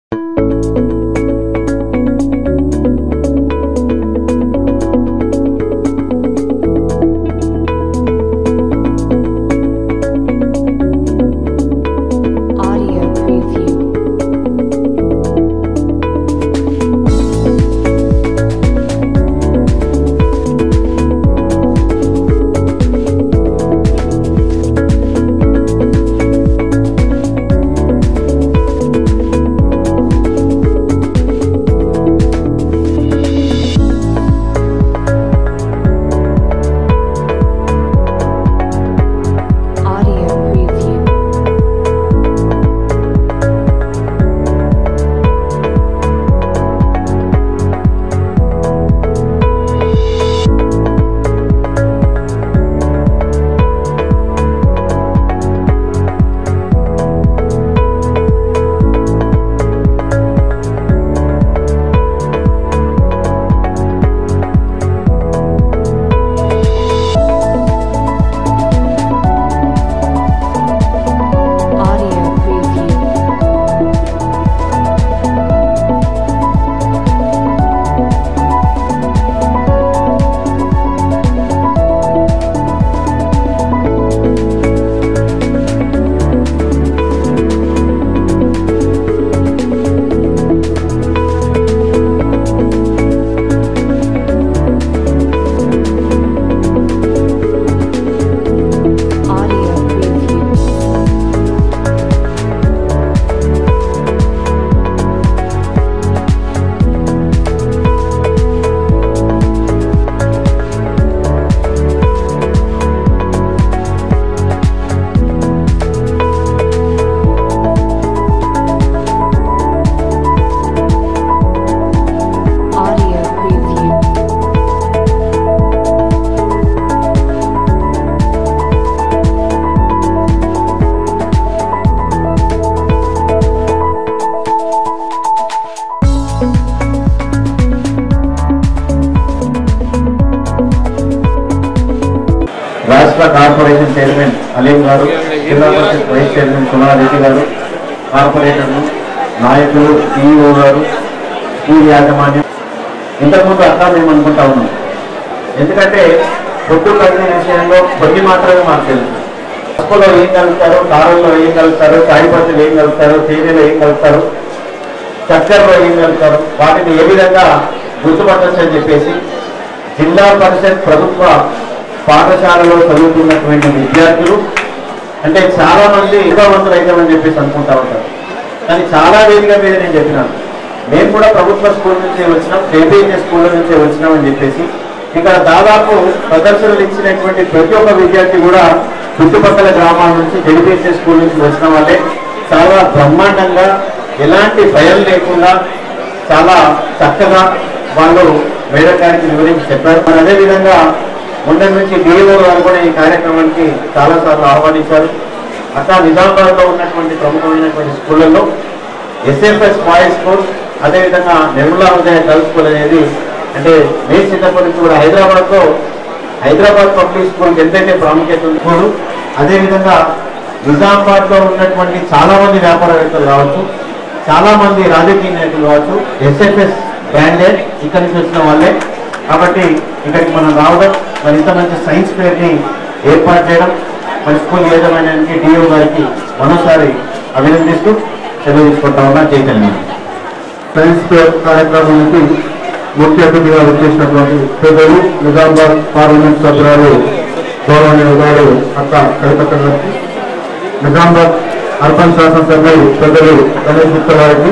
Audio preview. Audio preview. Audio preview. Audio preview. Audio preview. రాష్ట్ర corporation chairman Aleem గారు జిల్లా పరిషత్ vice chairman Kumar Reddy గారు కార్పొరేటర్లు నాయకులు సిఇఓ గారు స్కూల్ యాజమాన్యం ఇంతకుముందు అట్లా మేము అనుకుంటా ఉన్నాం ఎందుకంటే ఫుడ్ కట్టిన విషయంలో కొన్ని మాత్రమే మాకు తెలుసు పప్పులో ఏం కలుపుతారు కారంలో ఏం కలుపుతారు కాయపత్తులు ఏం కలుపుతారు తేనెలో ఏం కలుపుతారు చక్కెరలో ఏం కలుపుతారు వాటిని ఏ విధంగా గుర్తుపట్టచ్చు అని చెప్పేసి జిల్లా పరిషత్ ప్రభుత్వ పాఠశాలలో చదువుతున్నటువంటి విద్యార్థులు అంటే చాలా మంది విద్యావంతులు అవుతామని చెప్పేసి అనుకుంటా ఉంటారు కానీ చాలా వేదిక మీద నేను చెప్పినాను మేము కూడా ప్రభుత్వ స్కూల్ నుంచి వచ్చినాం కేబీఎస్ స్కూల్ నుంచి వచ్చినాం అని చెప్పేసి ఇక్కడ దాదాపు ప్రదర్శనలు ఇచ్చినటువంటి ప్రతి ఒక్క విద్యార్థి కూడా చుట్టుపక్కల గ్రామాల నుంచి జడిపిఎస్ఎస్ స్కూల్ నుంచి వచ్చిన వాళ్ళే చాలా బ్రహ్మాండంగా ఎలాంటి భయం లేకుండా చాలా చక్కగా వాళ్ళు మేడం గారికి వివరించి చెప్పారు మరి అదేవిధంగా ముందు నుంచి డిఓ గారు కూడా ఈ కార్యక్రమానికి చాలా సార్లు ఆహ్వానించారు అట్లా నిజామాబాద్ లో ఉన్నటువంటి ప్రముఖమైనటువంటి స్కూళ్ళల్లో ఎస్ఎఫ్ఎస్ బాయ్స్ స్కూల్ అదేవిధంగా నిర్మలా ఉదయ గర్ల్స్ స్కూల్ అనేది అంటే నేను చిన్నప్పటి నుంచి కూడా హైదరాబాద్ లో హైదరాబాద్ పబ్లిక్ స్కూల్కి ఎంతైతే ప్రాముఖ్యత ఉందో అదేవిధంగా నిజామాబాద్ లో ఉన్నటువంటి చాలా మంది వ్యాపారవేత్తలు కావచ్చు చాలా మంది రాజకీయ నాయకులు కావచ్చు ఎస్ఎఫ్ఎస్ బ్రాండెడ్ ఇక్కడి నుంచి వచ్చిన వాళ్ళే కాబట్టి ఇక్కడికి మనం రావడం మరి ఇంత మంచి సైన్స్ ఫేర్ ని ఏర్పాటు చేయడం మరి స్కూల్ యాజమాన్యానికి డిఓ గారికి మరోసారి అభినందిస్తూ సెలవు తీసుకుంటా ఉన్నా చైతన్యం సైన్స్ ఫేర్ కార్యక్రమానికి ముఖ్య అతిథిగా వచ్చేసినటువంటి పెద్దలు నిజామాబాద్ పార్లమెంట్ సభ్యురాలు గౌరవనీయ గారు అక్క కవితక్క గారికి నిజామాబాద్ అర్బన్ శాసనసభ్యులు పెద్దలు గణేష్ గుప్తా గారికి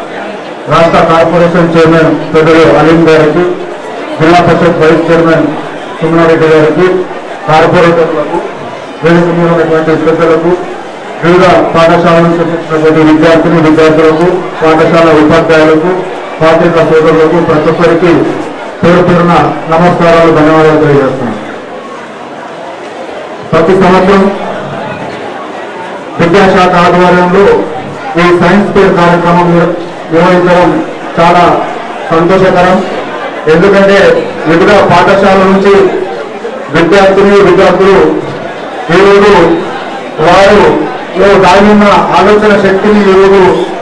రాష్ట్ర కార్పొరేషన్ చైర్మన్ పెద్దలు అలీం గారికి జిల్లా పరిషత్ వైస్ చైర్మన్ సుమనారెడ్డి గారికి కార్పొరేటర్లకు వేదిక మీద ఉన్నటువంటి పెద్దలకు వివిధ పాఠశాల నుంచి వచ్చినటువంటి విద్యార్థిని విద్యార్థులకు పాఠశాల ఉపాధ్యాయులకు పాఠ్యేతర సోదరులకు ప్రతి ఒక్కరికి పేరు పేరున నమస్కారాలు ధన్యవాదాలు తెలియజేస్తున్నాను ప్రతి సంవత్సరం విద్యాశాఖ ఆధ్వర్యంలో ఈ సైన్స్ ఫేర్ కార్యక్రమం నిర్- నిర్వహించడం చాలా సంతోషకరం ఎందుకంటే వివిధ పాఠశాల నుంచి విద్యార్థులు విద్యార్థులు ఈరోజు వారు దాని ఉన్న ఆలోచన శక్తిని ఈరోజు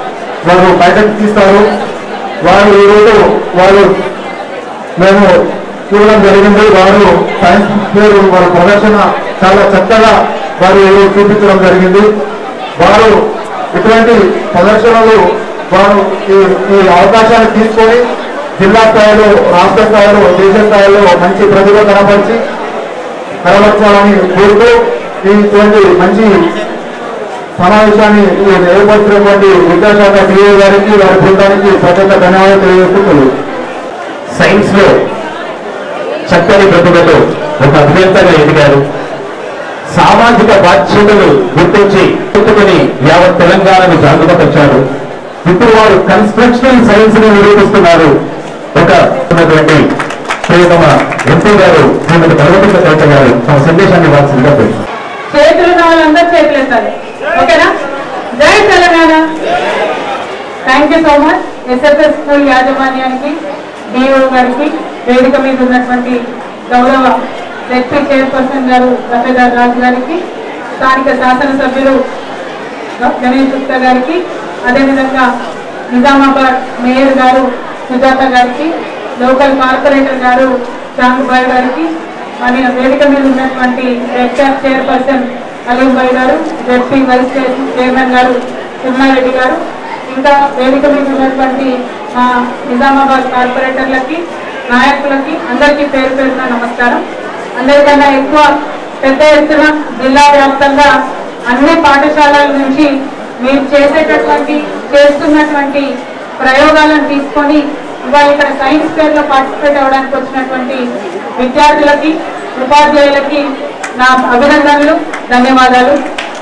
వారు బయటకు తీస్తారు వారు ఈరోజు వారు మేము చూడడం జరిగింది వారు సైన్స్ పేరు వారి ప్రదర్శన చాలా చక్కగా వారు ఈరోజు చూపించడం జరిగింది వారు ఇటువంటి ప్రదర్శనలు వారు ఈ ఈ అవకాశాన్ని తీసుకొని జిల్లా స్థాయిలో రాష్ట్ర స్థాయిలో దేశ స్థాయిలో మంచి ప్రతిభ కనపరిచి కనబరచాలని కోరుతూ ఇటువంటి మంచి సమావేశాన్ని ఏర్పరిచినటువంటి విద్యాశాఖ డిఓ గారికి వారి బృందానికి ప్రత్యేక ధన్యవాదాలు తెలియజేస్తున్నాను సైన్స్ లో చక్కని ప్రతిభతో ఒక అభినేతగా ఎదిగారు సామాజిక బాధ్యతలు గుర్తించి పెట్టుకుని యావత్ తెలంగాణను జాగృతపరిచారు ఇప్పుడు వారు కన్స్ట్రక్షనల్ సైన్స్ ని నిరూపిస్తున్నారు ఒక ఉన్నటువంటి ప్రియతమ ఎంపీ గారు శ్రీమతి పర్వతిక కవిత గారు తమ సందేశాన్ని ఇవ్వాల్సిందిగా కోరుతున్నాను. చేతులు ఉన్న వాళ్ళందరూ చేతులు ఎత్తాలి ఓకేనా జై Telangana thank you so much SSS school యాజమాన్యానికి డిఓ గారికి వేదిక మీద ఉన్నటువంటి గౌరవ జెడ్పీ చైర్పర్సన్ గారు రఫేదార్ రాజు గారికి స్థానిక శాసనసభ్యులు గణేష్ గుప్తా గారికి అదేవిధంగా నిజామాబాద్ మేయర్ గారు సుజాత గారికి లోకల్ కార్పొరేటర్ గారు చాంగుబాయ్ గారికి మరి వేదిక మీద ఉన్నటువంటి రెడ్చార్ చైర్పర్సన్ అలీంబాయ్ గారు జెడ్పీ వైస్ చైర్- చైర్మన్ గారు తిమ్మారెడ్డి గారు ఇంకా వేదిక మీద ఉన్నటువంటి మా నిజామాబాద్ కార్పొరేటర్లకి నాయకులకి అందరికీ పేరు పేరున నమస్కారం అందరికన్నా ఎక్కువ పెద్ద ఎత్తున జిల్లా వ్యాప్తంగా అన్ని పాఠశాలల నుంచి మీరు చేసేటటువంటి చేస్తున్నటువంటి ప్రయోగాలను తీసుకొని ఇవాళ ఇక్కడ సైన్స్ ఫేర్ లో పార్టిసిపేట్ అవ్వడానికి వచ్చినటువంటి విద్యార్థులకి ఉపాధ్యాయులకి నా అభినందనలు ధన్యవాదాలు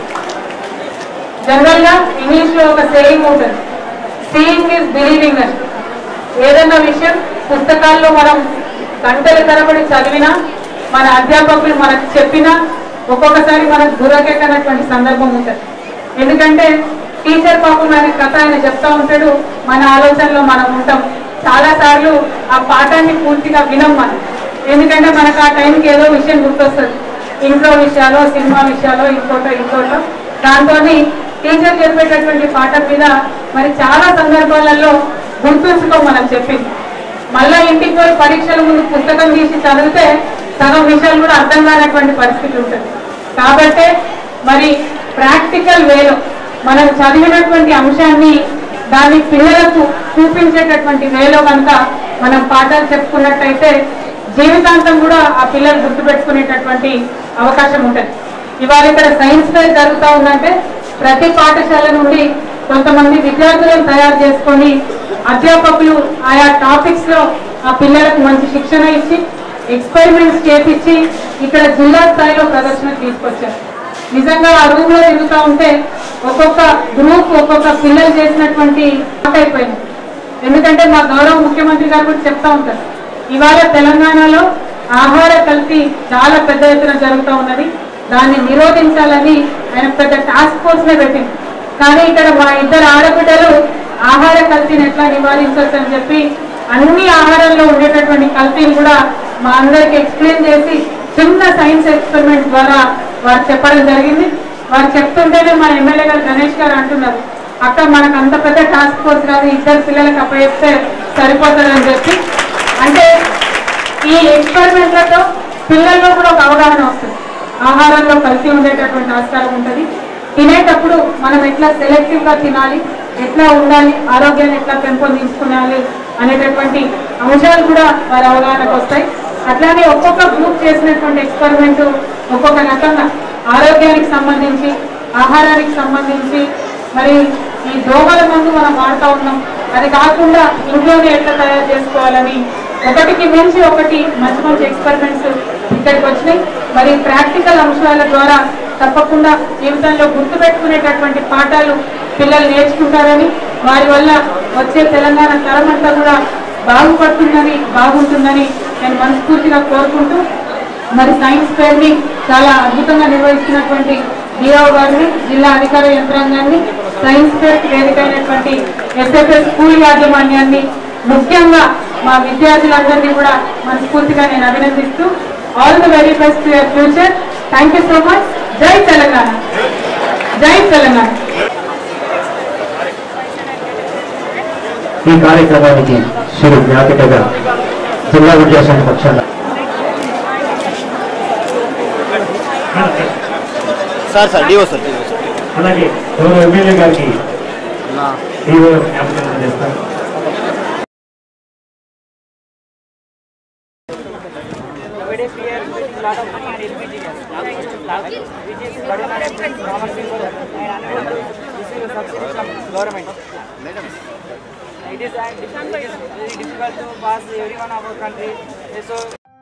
జనరల్ గా ఇంగ్లీష్ లో ఒక సేయింగ్ ఉంటుంది సీయింగ్ ఇస్ బిలీవింగ్ అని ఏదైనా విషయం పుస్తకాల్లో మనం గంటల తరబడి చదివినా మన అధ్యాపకులు మనకు చెప్పినా ఒక్కొక్కసారి మనకు దురకెక్కనటువంటి సందర్భం ఉంటుంది ఎందుకంటే టీచర్ పాపం ఆయన కథ ఆయన చెప్తా ఉంటాడు మన ఆలోచనలో మనం ఉంటాం చాలా సార్లు ఆ పాఠాన్ని పూర్తిగా వినం మనం ఎందుకంటే మనకు ఆ టైంకి ఏదో విషయం గుర్తొస్తుంది ఇంట్లో విషయాలు సినిమా విషయాలు ఇంకోటో ఇంకోటో దాంతో టీచర్ చెప్పేటటువంటి పాఠం మీద మరి చాలా సందర్భాలలో గుర్తుంచుకో మనం చెప్పింది మళ్ళా ఇంటికి పోయి పరీక్షల ముందు పుస్తకం తీసి చదివితే సగం విషయాలు కూడా అర్థం కానటువంటి పరిస్థితి ఉంటుంది కాబట్టే మరి ప్రాక్టికల్ వేలో మనం చదివినటువంటి అంశాన్ని దాన్ని పిల్లలకు చూపించేటటువంటి వేలో కనుక మనం పాఠాలు చెప్పుకున్నట్టయితే జీవితాంతం కూడా ఆ పిల్లలు గుర్తుపెట్టుకునేటటువంటి అవకాశం ఉంటుంది ఇవాళ ఇక్కడ సైన్స్ ఫేర్ జరుగుతూ ఉందంటే ప్రతి పాఠశాల నుండి కొంతమంది విద్యార్థులను తయారు చేసుకొని అధ్యాపకులు ఆయా టాపిక్స్ లో ఆ పిల్లలకు మంచి శిక్షణ ఇచ్చి ఎక్స్పెరిమెంట్స్ చేపించి ఇక్కడ జిల్లా స్థాయిలో ప్రదర్శన తీసుకొచ్చారు నిజంగా ఆ రూమ్ లో తిరుగుతూ ఉంటే ఒక్కొక్క గ్రూప్ ఒక్కొక్క పిల్లలు చేసినటువంటి పాట అయిపోయింది ఎందుకంటే మా గౌరవ ముఖ్యమంత్రి గారు కూడా చెప్తా ఉంటారు ఇవాళ తెలంగాణలో ఆహార కల్తీ చాలా పెద్ద ఎత్తున జరుగుతూ ఉన్నది దాన్ని నిరోధించాలని ఆయన పెద్ద టాస్క్ ఫోర్స్ నే పెట్టింది కానీ ఇక్కడ మా ఇద్దరు ఆడబిడ్డలు ఆహార కల్తీని ఎట్లా నివారించవచ్చు అని చెప్పి అన్ని ఆహారంలో ఉండేటటువంటి కల్తీని కూడా మా అందరికి ఎక్స్ప్లెయిన్ చేసి చిన్న సైన్స్ ఎక్స్పెరిమెంట్ ద్వారా వారు చెప్పడం జరిగింది వారు చెప్తుంటేనే మా ఎమ్మెల్యే గారు గణేష్ గారు అంటున్నారు అక్క మనకు అంత పెద్ద టాస్క్ ఫోర్స్ కాదు ఇద్దరు పిల్లలకు అప్పచెప్తే సరిపోతుందని చెప్పి అంటే ఈ ఎక్స్పెరిమెంట్లతో పిల్లల్లో కూడా ఒక అవగాహన వస్తుంది ఆహారంలో కలిసి ఉండేటటువంటి ఆస్కారం ఉంటుంది తినేటప్పుడు మనం ఎట్లా సెలెక్టివ్ గా తినాలి ఎట్లా ఉండాలి ఆరోగ్యాన్ని ఎట్లా పెంపొందించుకోవాలి అనేటటువంటి అంశాలు కూడా వారి అవగాహనకు వస్తాయి అట్లానే ఒక్కొక్క గ్రూప్ చేసినటువంటి ఎక్స్పెరిమెంట్ ఒక్కొక్క రకంగా ఆరోగ్యానికి సంబంధించి ఆహారానికి సంబంధించి మరి ఈ దోమల మందు మనం వాడుతూ ఉన్నాం అది కాకుండా ఇంట్లోనే ఎట్లా తయారు చేసుకోవాలని ఒకటికి మించి ఒకటి మంచి మంచి ఎక్స్పెరిమెంట్స్ ఇక్కడికి వచ్చినాయి మరి ప్రాక్టికల్ అంశాల ద్వారా తప్పకుండా జీవితంలో గుర్తుపెట్టుకునేటటువంటి పాఠాలు పిల్లలు నేర్చుకుంటారని వారి వల్ల వచ్చే తెలంగాణ తరం అంతా కూడా బాగుపడుతుందని బాగుంటుందని నేను మనస్ఫూర్తిగా కోరుకుంటూ మరి సైన్స్ ఫేర్ ని చాలా అద్భుతంగా నిర్వహిస్తున్నటువంటి డిఓ గారిని జిల్లా అధికార యంత్రాంగాన్ని సైన్స్ ఫేర్ కి వేదికైనటువంటి ఎస్ఎఫ్ఎస్ స్కూల్ యాజమాన్యాన్ని ముఖ్యంగా మా విద్యార్థులందరినీ కూడా మనస్ఫూర్తిగా నేను అభినందిస్తూ all the very best your future thank you so much జై తెలంగాణ జై తెలంగాణ ఈ కార్యక్రమానికి శ్రీ జ్ఞాపికగా జిల్లా విద్యాశాఖ పక్షాన sir sir DO sir DO sir అలాగే గౌరవ ఎమ్మెల్యే గారికి డిఓ జ్ఞాపకం చేస్తారు Nowadays we are spending lot of money on LPG gas, which is burden on every common people and unable to receive subsidy from government. It is, uh, it is very difficult to pass everyone of our country. So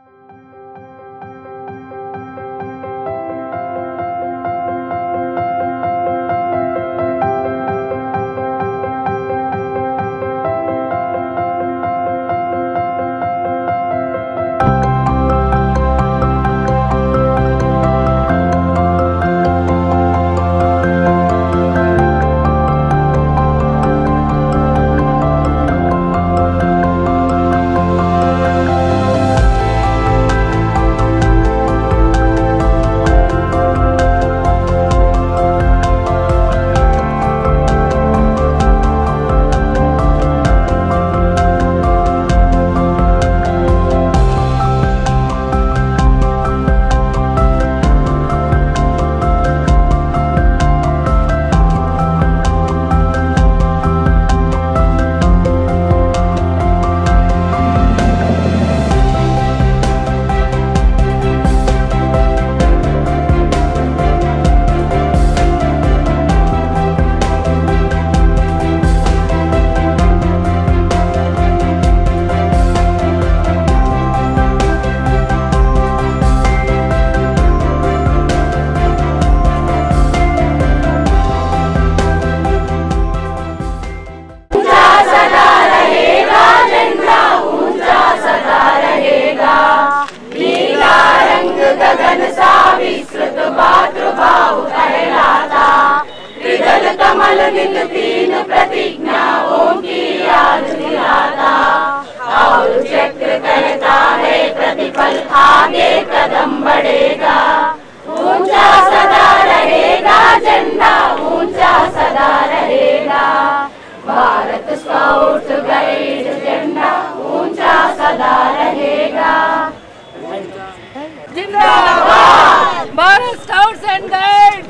Bharat scouts and guide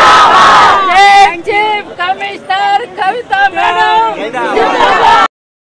जिंदाबाद chief commissioner Kavita madam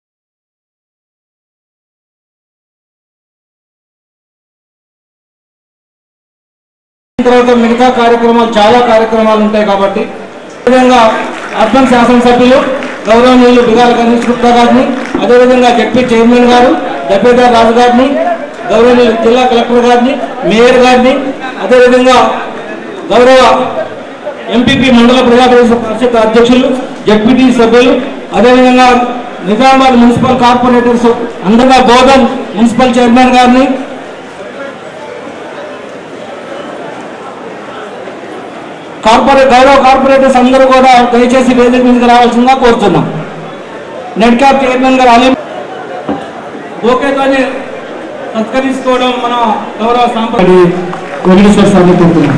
తర్వాత మిగతా కార్యక్రమాలు చాలా కార్యక్రమాలు ఉంటాయి కాబట్టి అదేవిధంగా urban శాసనసభ్యులు గౌరవనీయులు బిగాల గణేష్ గుప్తా గారిని అదేవిధంగా జడ్పీ చైర్మన్ గారు దబ్బేదార్ రాజు గారిని గౌరవనీయులు జిల్లా కలెక్టర్ గారిని మేయర్ గారిని అదేవిధంగా గౌరవ ఎంపీపీ మండల ప్రజా పరిషత్ అధ్యక్షులు జడ్పీటీ సభ్యులు అదేవిధంగా నిజామాబాద్ మున్సిపల్ కార్పొరేటర్స్ అందగా బోధన్ మున్సిపల్ చైర్మన్ గారిని కార్పొరేట్ గౌరవ కార్పొరేటర్స్ అందరూ కూడా దయచేసి వేదిక మీదకి రావాల్సిందిగా కోరుతున్నాం నెట్ క్యాప్ చైర్మన్ గారు అలీం ఓకేతోనే సత్కరించుకోవడం మన గౌరవ సాంప్రదాయ వెంకటేశ్వర స్వామి కోరుతున్నాం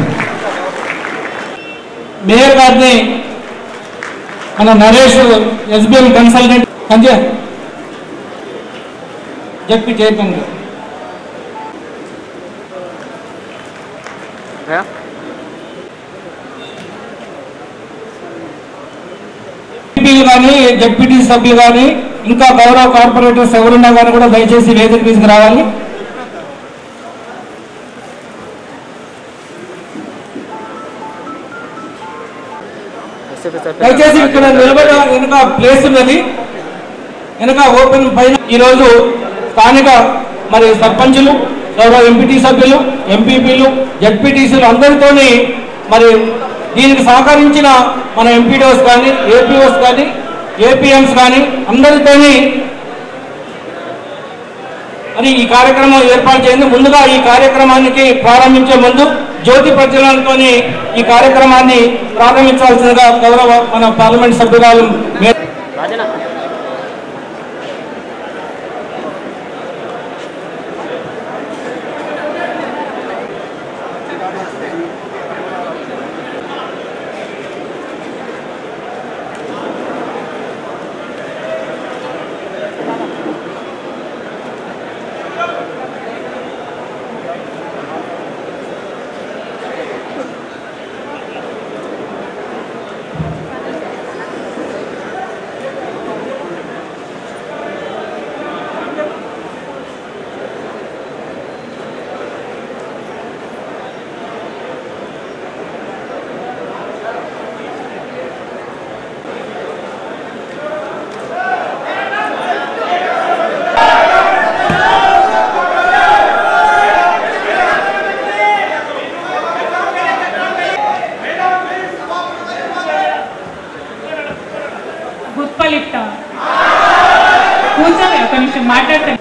మేయర్ గారిని మన Naresh SBM consultant Sanjay ZP chairman గారు ఎంపీలు కానీ జడ్పీటీ సభ్యులు కానీ ఇంకా గౌరవ కార్పొరేటర్స్ ఎవరున్నా కానీ కూడా దయచేసి వేదిక తీసుకురావాలి దయచేసి ఇక్కడ నిలబడి వెనుక ప్లేస్ ఉన్నది వెనుక ఓపెన్ పైన ఈరోజు స్థానిక మరి సర్పంచులు గౌరవ ఎంపీటీ సభ్యులు ఎంపీపీలు జడ్పీటీసీలు అందరితోని మరి దీనికి సహకరించిన మన ఎంపీడీఓస్ కానీ ఏపీఓస్ కానీ ఏపీఎంస్ కానీ అందరితోని మరి ఈ కార్యక్రమం ఏర్పాటు చేయండి ముందుగా ఈ కార్యక్రమానికి ప్రారంభించే ముందు జ్యోతి ప్రజ్వలనతో ఈ కార్యక్రమాన్ని ప్రారంభించాల్సిందిగా గౌరవ మన పార్లమెంట్ సభ్యురాలు మే- కూర్చొని ఒక నిమిషం మాట్లాడతాను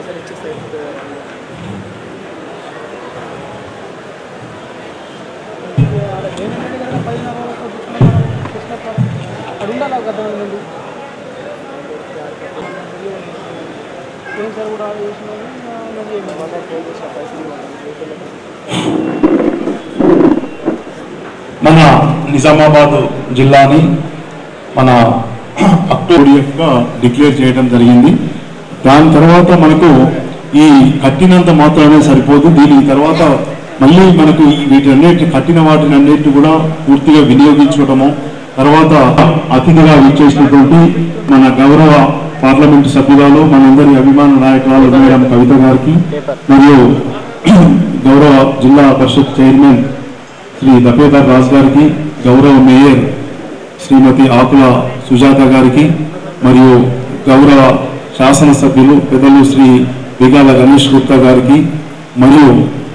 మన నిజామాబాద్ జిల్లాని మన అక్టోబర్గా డిక్లేర్ చేయడం జరిగింది దాని తర్వాత మనకు ఈ కట్టినంత మాత్రమే సరిపోదు దీని తర్వాత మళ్ళీ మనకు ఈ వీటన్నిటి కట్టిన వాటిని అన్నిటి కూడా పూర్తిగా వినియోగించుకోవడము తర్వాత అతిథిగా ఇచ్చేసినటువంటి మన గౌరవ పార్లమెంటు సభ్యురాలు మనందరి అభిమాన నాయకురాలు మేడం కవిత గారికి మరియు గౌరవ జిల్లా పరిషత్ చైర్మన్ శ్రీ దపేదార్ రాజ్ గారికి గౌరవ మేయర్ శ్రీమతి ఆకుల సుజాత గారికి మరియు గౌరవ శాసనసభ్యులు పెద్దలు శ్రీ విగాల గణేష్ గుప్తా గారికి మరియు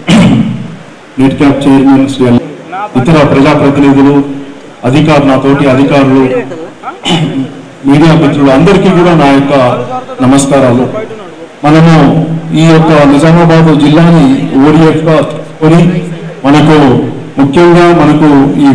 నెట్ క్యాప్ చైర్మన్ శ్రీ అల్- ఇతర ప్రజాప్రతినిధులు అధికారులు నాతోటి అధికారులు మీడియా మిత్రులు అందరికీ కూడా నా యొక్క నమస్కారాలు మనము ఈ యొక్క నిజామాబాద్ జిల్లాని ఓడిఎఫ్ గా కొని మనకు ముఖ్యంగా మనకు ఈ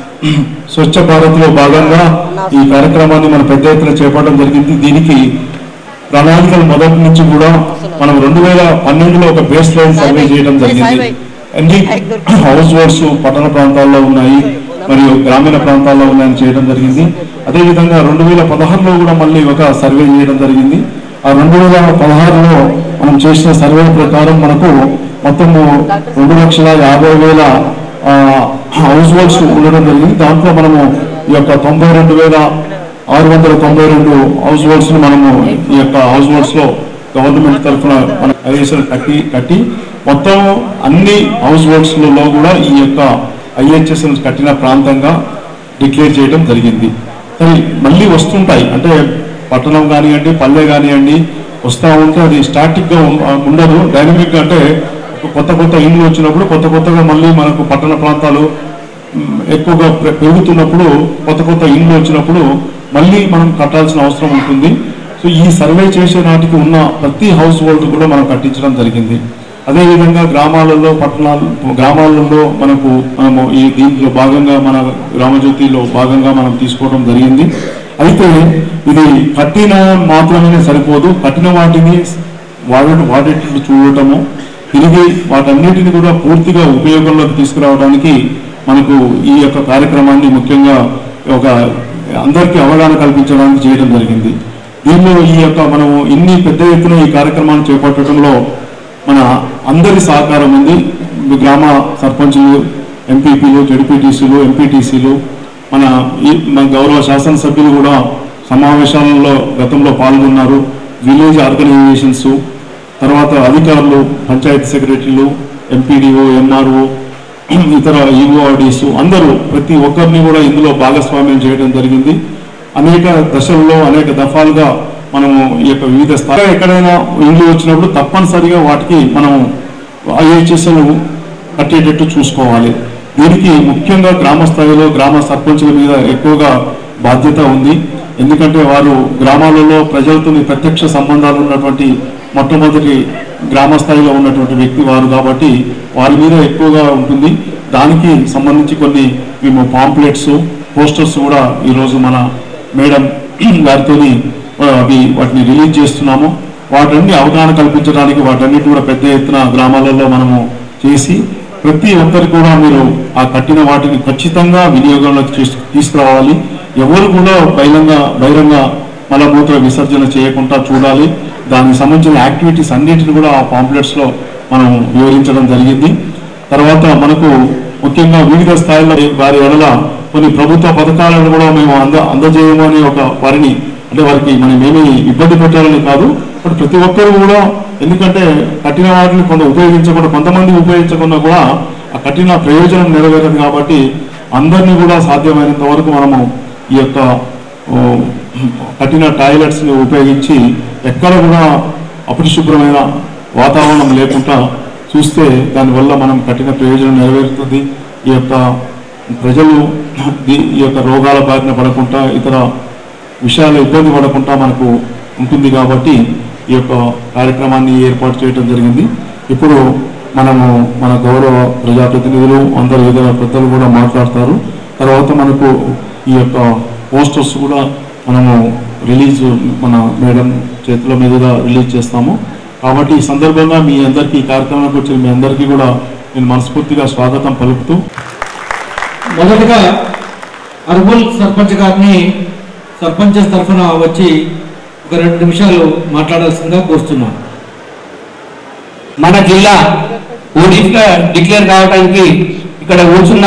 స్వచ్ఛ భారత్ లో భాగంగా ఈ కార్యక్రమాన్ని మన పెద్ద ఎత్తున చేపట్టడం జరిగింది దీనికి ప్రణాళికలు మొదటి నుంచి కూడా మనం రెండు వేల పన్నెండులో ఒక బేస్ లైన్ సర్వే చేయడం జరిగింది అన్ని హౌస్ హోల్డ్స్ పట్టణ ప్రాంతాల్లో ఉన్నాయి మరియు గ్రామీణ ప్రాంతాల్లో ఉన్నాయని చేయడం జరిగింది అదేవిధంగా రెండు వేల పదహారులో కూడా మళ్ళీ ఒక సర్వే చేయడం జరిగింది ఆ రెండు వేల పదహారులో మనం చేసిన సర్వే ప్రకారం మనకు మొత్తము రెండు లక్షల యాభై వేల ఆ, హౌస్ హోల్డ్స్ ఉండడం జరిగింది దాంట్లో మనము ఈ యొక్క తొంభై రెండు వేల ఆరు వందల తొంభై రెండు హౌస్ హోల్డ్స్ ను మనము ఈ యొక్క హౌస్ హోల్డ్స్ లో గవర్నమెంట్ తరఫున మన ఐఎస్ఎల్ కట్టి కట్టి మొత్తం అన్ని హౌస్ హోల్డ్స్ లలో కూడా ఈ యొక్క ఐహెచ్ఎస్ కట్టిన ప్రాంతంగా డిక్లేర్ చేయడం జరిగింది సరే మళ్ళీ వస్తుంటాయి అంటే పట్టణం కానివ్వండి పల్లె కానివ్వండి వస్తూ ఉంటే అది స్టాటిక్ గా ఉం- ఉండదు డైనమిక్ గా అంటే కొత్త కొత్త ఇండ్లు వచ్చినప్పుడు కొత్త కొత్తగా మళ్ళీ మనకు పట్టణ ప్రాంతాలు మ్, ఎక్కువగా పె- పెరుగుతున్నప్పుడు కొత్త కొత్త ఇండ్లు వచ్చినప్పుడు మళ్ళీ మనం కట్టాల్సిన అవసరం ఉంటుంది సో ఈ సర్వే చేసే నాటికి ఉన్న ప్రతి హౌస్ హోల్డ్ కూడా మనం కట్టించడం జరిగింది అదేవిధంగా గ్రామాలలో పట్టణాలు గ్రామాలలో మనకు మనము ఈ దీంట్లో భాగంగా మన గ్రామజ్యోతిలో భాగంగా మనం తీసుకోవడం జరిగింది అయితే ఇది కట్టిన మాత్రమే సరిపోదు కట్టిన వాటిని వాడ వాడేట్లు చూడటము తిరిగి వాటన్నిటిని కూడా పూర్తిగా ఉపయోగంలోకి తీసుకురావడానికి మనకు ఈ యొక్క కార్యక్రమాన్ని ముఖ్యంగా ఒక అందరికీ అవగాహన కల్పించడానికి చేయడం జరిగింది దీనిలో ఈ యొక్క మనము ఇన్ని పెద్ద ఎత్తున ఈ కార్యక్రమాన్ని చేపట్టడంలో మన అందరి సహకారం ఉంది గ్రామ సర్పంచులు ఎంపీపీలు జడ్పీటీసీలు ఎంపీటీసీలు మన ఈ మన గౌరవ శాసనసభ్యులు కూడా సమావేశాలలో గతంలో పాల్గొన్నారు విలేజ్ ఆర్గనైజేషన్స్ తర్వాత అధికారులు పంచాయతీ సెక్రటరీలు ఎంపీడీఓ ఎంఆర్ఓ ఇతర ఈఓఆర్డీస్ అందరూ ప్రతి ఒక్కరిని కూడా ఇందులో భాగస్వామ్యం చేయడం జరిగింది అనేక దశల్లో అనేక దఫాలుగా మనము ఈ యొక్క వివిధ స్థాయి ఎక్కడైనా ఇండ్లు వచ్చినప్పుడు తప్పనిసరిగా వాటికి మనం ఐహెచ్ఎస్ కట్టేటట్టు చూసుకోవాలి దీనికి ముఖ్యంగా గ్రామ స్థాయిలో గ్రామ సర్పంచుల మీద ఎక్కువగా బాధ్యత ఉంది ఎందుకంటే వారు గ్రామాలలో ప్రజలతో ప్రత్యక్ష సంబంధాలు ఉన్నటువంటి మొట్టమొదటి గ్రామ స్థాయిలో ఉన్నటువంటి వ్యక్తి వారు కాబట్టి వారి మీద ఎక్కువగా ఉంటుంది దానికి సంబంధించి కొన్ని మేము పాంప్లెట్స్ పోస్టర్స్ కూడా ఈరోజు మన మేడం గారితో అవి వాటిని రిలీజ్ చేస్తున్నాము వాటన్ని అవగాహన కల్పించడానికి వాటన్నిటి కూడా పెద్ద ఎత్తున గ్రామాలలో మనము చేసి ప్రతి ఒక్కరికి కూడా మీరు ఆ కట్టిన వాటిని ఖచ్చితంగా వినియోగంలోకి తీసు- తీసుకురావాలి ఎవరు కూడా బహిరంగ బహిరంగ మలమూత్ర విసర్జన చేయకుండా చూడాలి దానికి సంబంధించిన యాక్టివిటీస్ అన్నిటిని కూడా ఆ పాంప్లెట్స్ లో మనం వివరించడం జరిగింది తర్వాత మనకు ముఖ్యంగా వివిధ స్థాయిలో వారి ఎడల కొన్ని ప్రభుత్వ పథకాలను కూడా మేము అంద అందజేయము అని ఒక వారిని అంటే వారికి మనం ఏమీ ఇబ్బంది పెట్టాలని కాదు బట్ ప్రతి ఒక్కరు కూడా ఎందుకంటే కట్టిన వాటిని కొంత ఉపయోగించకుండా కొంతమంది ఉపయోగించకుండా కూడా ఆ కట్టిన ప్రయోజనం నెరవేరదు కాబట్టి అందరినీ కూడా సాధ్యమైనంత వరకు మనము ఈ యొక్క ఓ, కట్టిన టాయిలెట్స్ ని ఉపయోగించి ఎక్కడ కూడా అపరిశుభ్రమైన వాతావరణం లేకుండా చూస్తే దానివల్ల మనం కట్టిన ప్రయోజనం నెరవేరుతుంది ఈ యొక్క ప్రజలు దీ- ఈ యొక్క రోగాల బారిన పడకుండా ఇతర విషయాలు ఇబ్బంది పడకుండా మనకు ఉంటుంది కాబట్టి ఈ యొక్క కార్యక్రమాన్ని ఏర్పాటు చేయడం జరిగింది ఇప్పుడు మనము మన గౌరవ ప్రజాప్రతినిధులు అందరు ఇతర పెద్దలు కూడా మాట్లాడతారు తర్వాత మనకు ఈ యొక్క పోస్టర్స్ కూడా మనము రిలీజ్ మన మేడం చేతుల మీదుగా రిలీజ్ చేస్తాము కాబట్టి ఈ సందర్భంగా మీ అందరికీ ఈ కార్యక్రమానికి వచ్చిన మీ అందరికీ కూడా నేను మనస్ఫూర్తిగా స్వాగతం పలుకుతూ మొదటగా అర్బుల్ సర్పంచ్ గారిని సర్పంచ్ తరఫున వచ్చి ఒక రెండు నిమిషాలు మాట్లాడాల్సిందిగా కోరుతున్నాను మన జిల్లా ఓడిఫ్గా డిక్లేర్ కావడానికి ఇక్కడ కూర్చున్న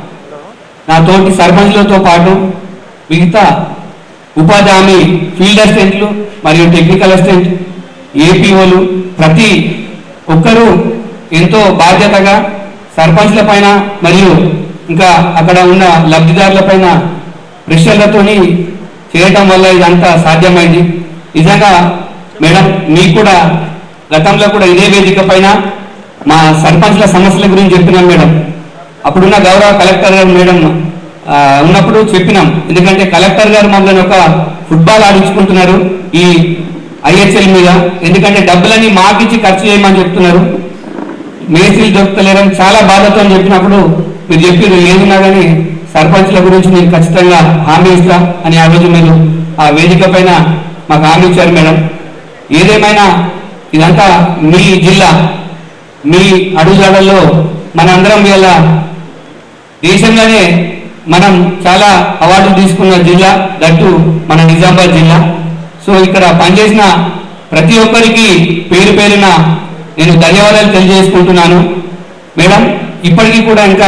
నా తోటి సర్పంచ్లతో పాటు మిగతా ఉపాధి హామీ ఫీల్డ్ అసిస్టెంట్లు మరియు టెక్నికల్ అసిస్టెంట్ ఏపీఓలు ప్రతి ఒక్కరూ ఎంతో బాధ్యతగా సర్పంచ్ల పైన మరియు ఇంకా అక్కడ ఉన్న లబ్ధిదారుల పైన ప్రెషర్లతోని చేయటం వల్ల ఇదంతా సాధ్యమైంది నిజంగా మేడం మీకు కూడా గతంలో కూడా ఇదే వేదిక పైన మా సర్పంచ్ల సమస్యల గురించి చెప్పినాం మేడం అప్పుడున్న గౌరవ కలెక్టర్ గారు మేడం ఆ, ఉన్నప్పుడు చెప్పినాం ఎందుకంటే కలెక్టర్ గారు మమ్మల్ని ఒక ఫుట్బాల్ ఆడించుకుంటున్నారు ఈ ఐహెచ్ఎల్ మీద ఎందుకంటే డబ్బులని మాకిచ్చి ఖర్చు చేయమని చెప్తున్నారు మేస్త్రీలు దొరుకుతలేరని చాలా బాధతో చెప్పినప్పుడు మీరు చెప్పి ఏదున్నా కానీ సర్పంచ్ల గురించి నేను ఖచ్చితంగా హామీ ఇస్తా అని ఆ రోజు మీరు ఆ వేదిక పైన మాకు హామీ ఇచ్చారు మేడం ఏదేమైనా ఇదంతా మీ జిల్లా మీ అడుగుజాడల్లో మనందరం ఇలా దేశంలోనే మనం చాలా అవార్డులు తీసుకున్న జిల్లా దట్టు మన నిజామాబాద్ జిల్లా సో ఇక్కడ పనిచేసిన ప్రతి ఒక్కరికి పేరు పేరున నేను ధన్యవాదాలు తెలియజేసుకుంటున్నాను మేడం ఇప్పటికీ కూడా ఇంకా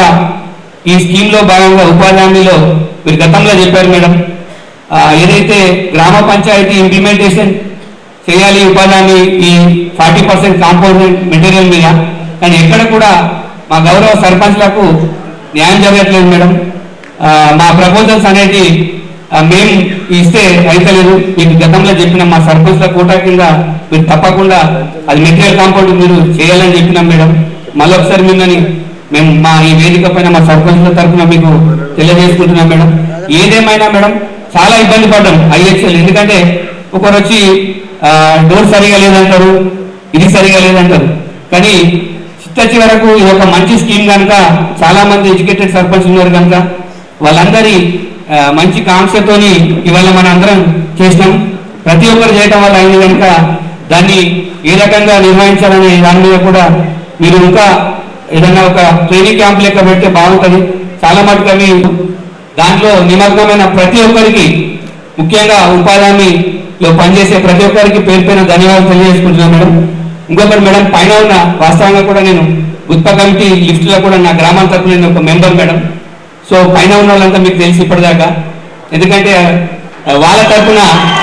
ఈ స్కీమ్లో భాగంగా ఉపాధి హామీలో మీరు గతంలో చెప్పారు మేడం ఆ, ఏదైతే గ్రామ పంచాయతీ ఇంప్లిమెంటేషన్ చేయాలి ఉపాధి హామీ ఈ ఫార్టీ పర్సెంట్ కాంపౌండ్ మెటీరియల్ మీద కానీ ఎక్కడ కూడా మా గౌరవ సర్పంచ్లకు న్యాయం జరగట్లేదు మేడం ఆ, మా ప్రపోజల్స్ అనేది ఆ, మేము ఇస్తే అయితలేదు మీకు గతంలో చెప్పిన మా సర్పంచ్ల కోటా కింద మీరు తప్పకుండా అది మెటీరియల్ కాంపౌండ్ మీరు చేయాలని చెప్పినాం మేడం మళ్ళీ ఒకసారి మిమ్మల్ని మేము మా ఈ వేదిక పైన మా సర్పంచ్ల తరఫున మీకు తెలియజేసుకుంటున్నాం మేడం ఏదేమైనా మేడం చాలా ఇబ్బంది పడ్డాం ఐహెచ్ఎల్ ఎందుకంటే ఒకరు వచ్చి ఆ, డోర్ సరిగా లేదంటారు ఇది సరిగా లేదంటారు కానీ చిట్ట చివరకు ఇది ఒక మంచి స్కీమ్ కనుక చాలా మంది ఎడ్యుకేటెడ్ సర్పంచ్ ఉన్నారు కనుక వాళ్ళందరి ఆ, మంచి కాంక్షతోని ఇవాళ మన అందరం చేసినాం ప్రతి ఒక్కరు చేయటం వల్ల అయింది కనుక దాన్ని ఏ రకంగా నిర్వహించాలనే దాని మీద కూడా మీరు ఇంకా ఏదైనా ఒక ట్రైనింగ్ క్యాంప్ లెక్క పెడితే బాగుంటుంది చాలా మటుకు అవి దాంట్లో నిమగ్నమైన ప్రతి ఒక్కరికి ముఖ్యంగా ఉపాధి హామీలో పనిచేసే ప్రతి ఒక్కరికి పేరు పైన ధన్యవాదాలు తెలియజేసుకుంటున్నాను మేడం ఇంకొకటి మేడం పైన ఉన్న వాస్తవంగా కూడా నేను ఉత్ప కమిటీ లిస్ట్ లో కూడా నా గ్రామం తరపున నేను ఒక మెంబర్ మేడం సో పైన ఉన్న వాళ్ళంతా మీకు తెలిసి ఇప్పటిదాకా ఎందుకంటే ఆ, వాళ్ళ తరపున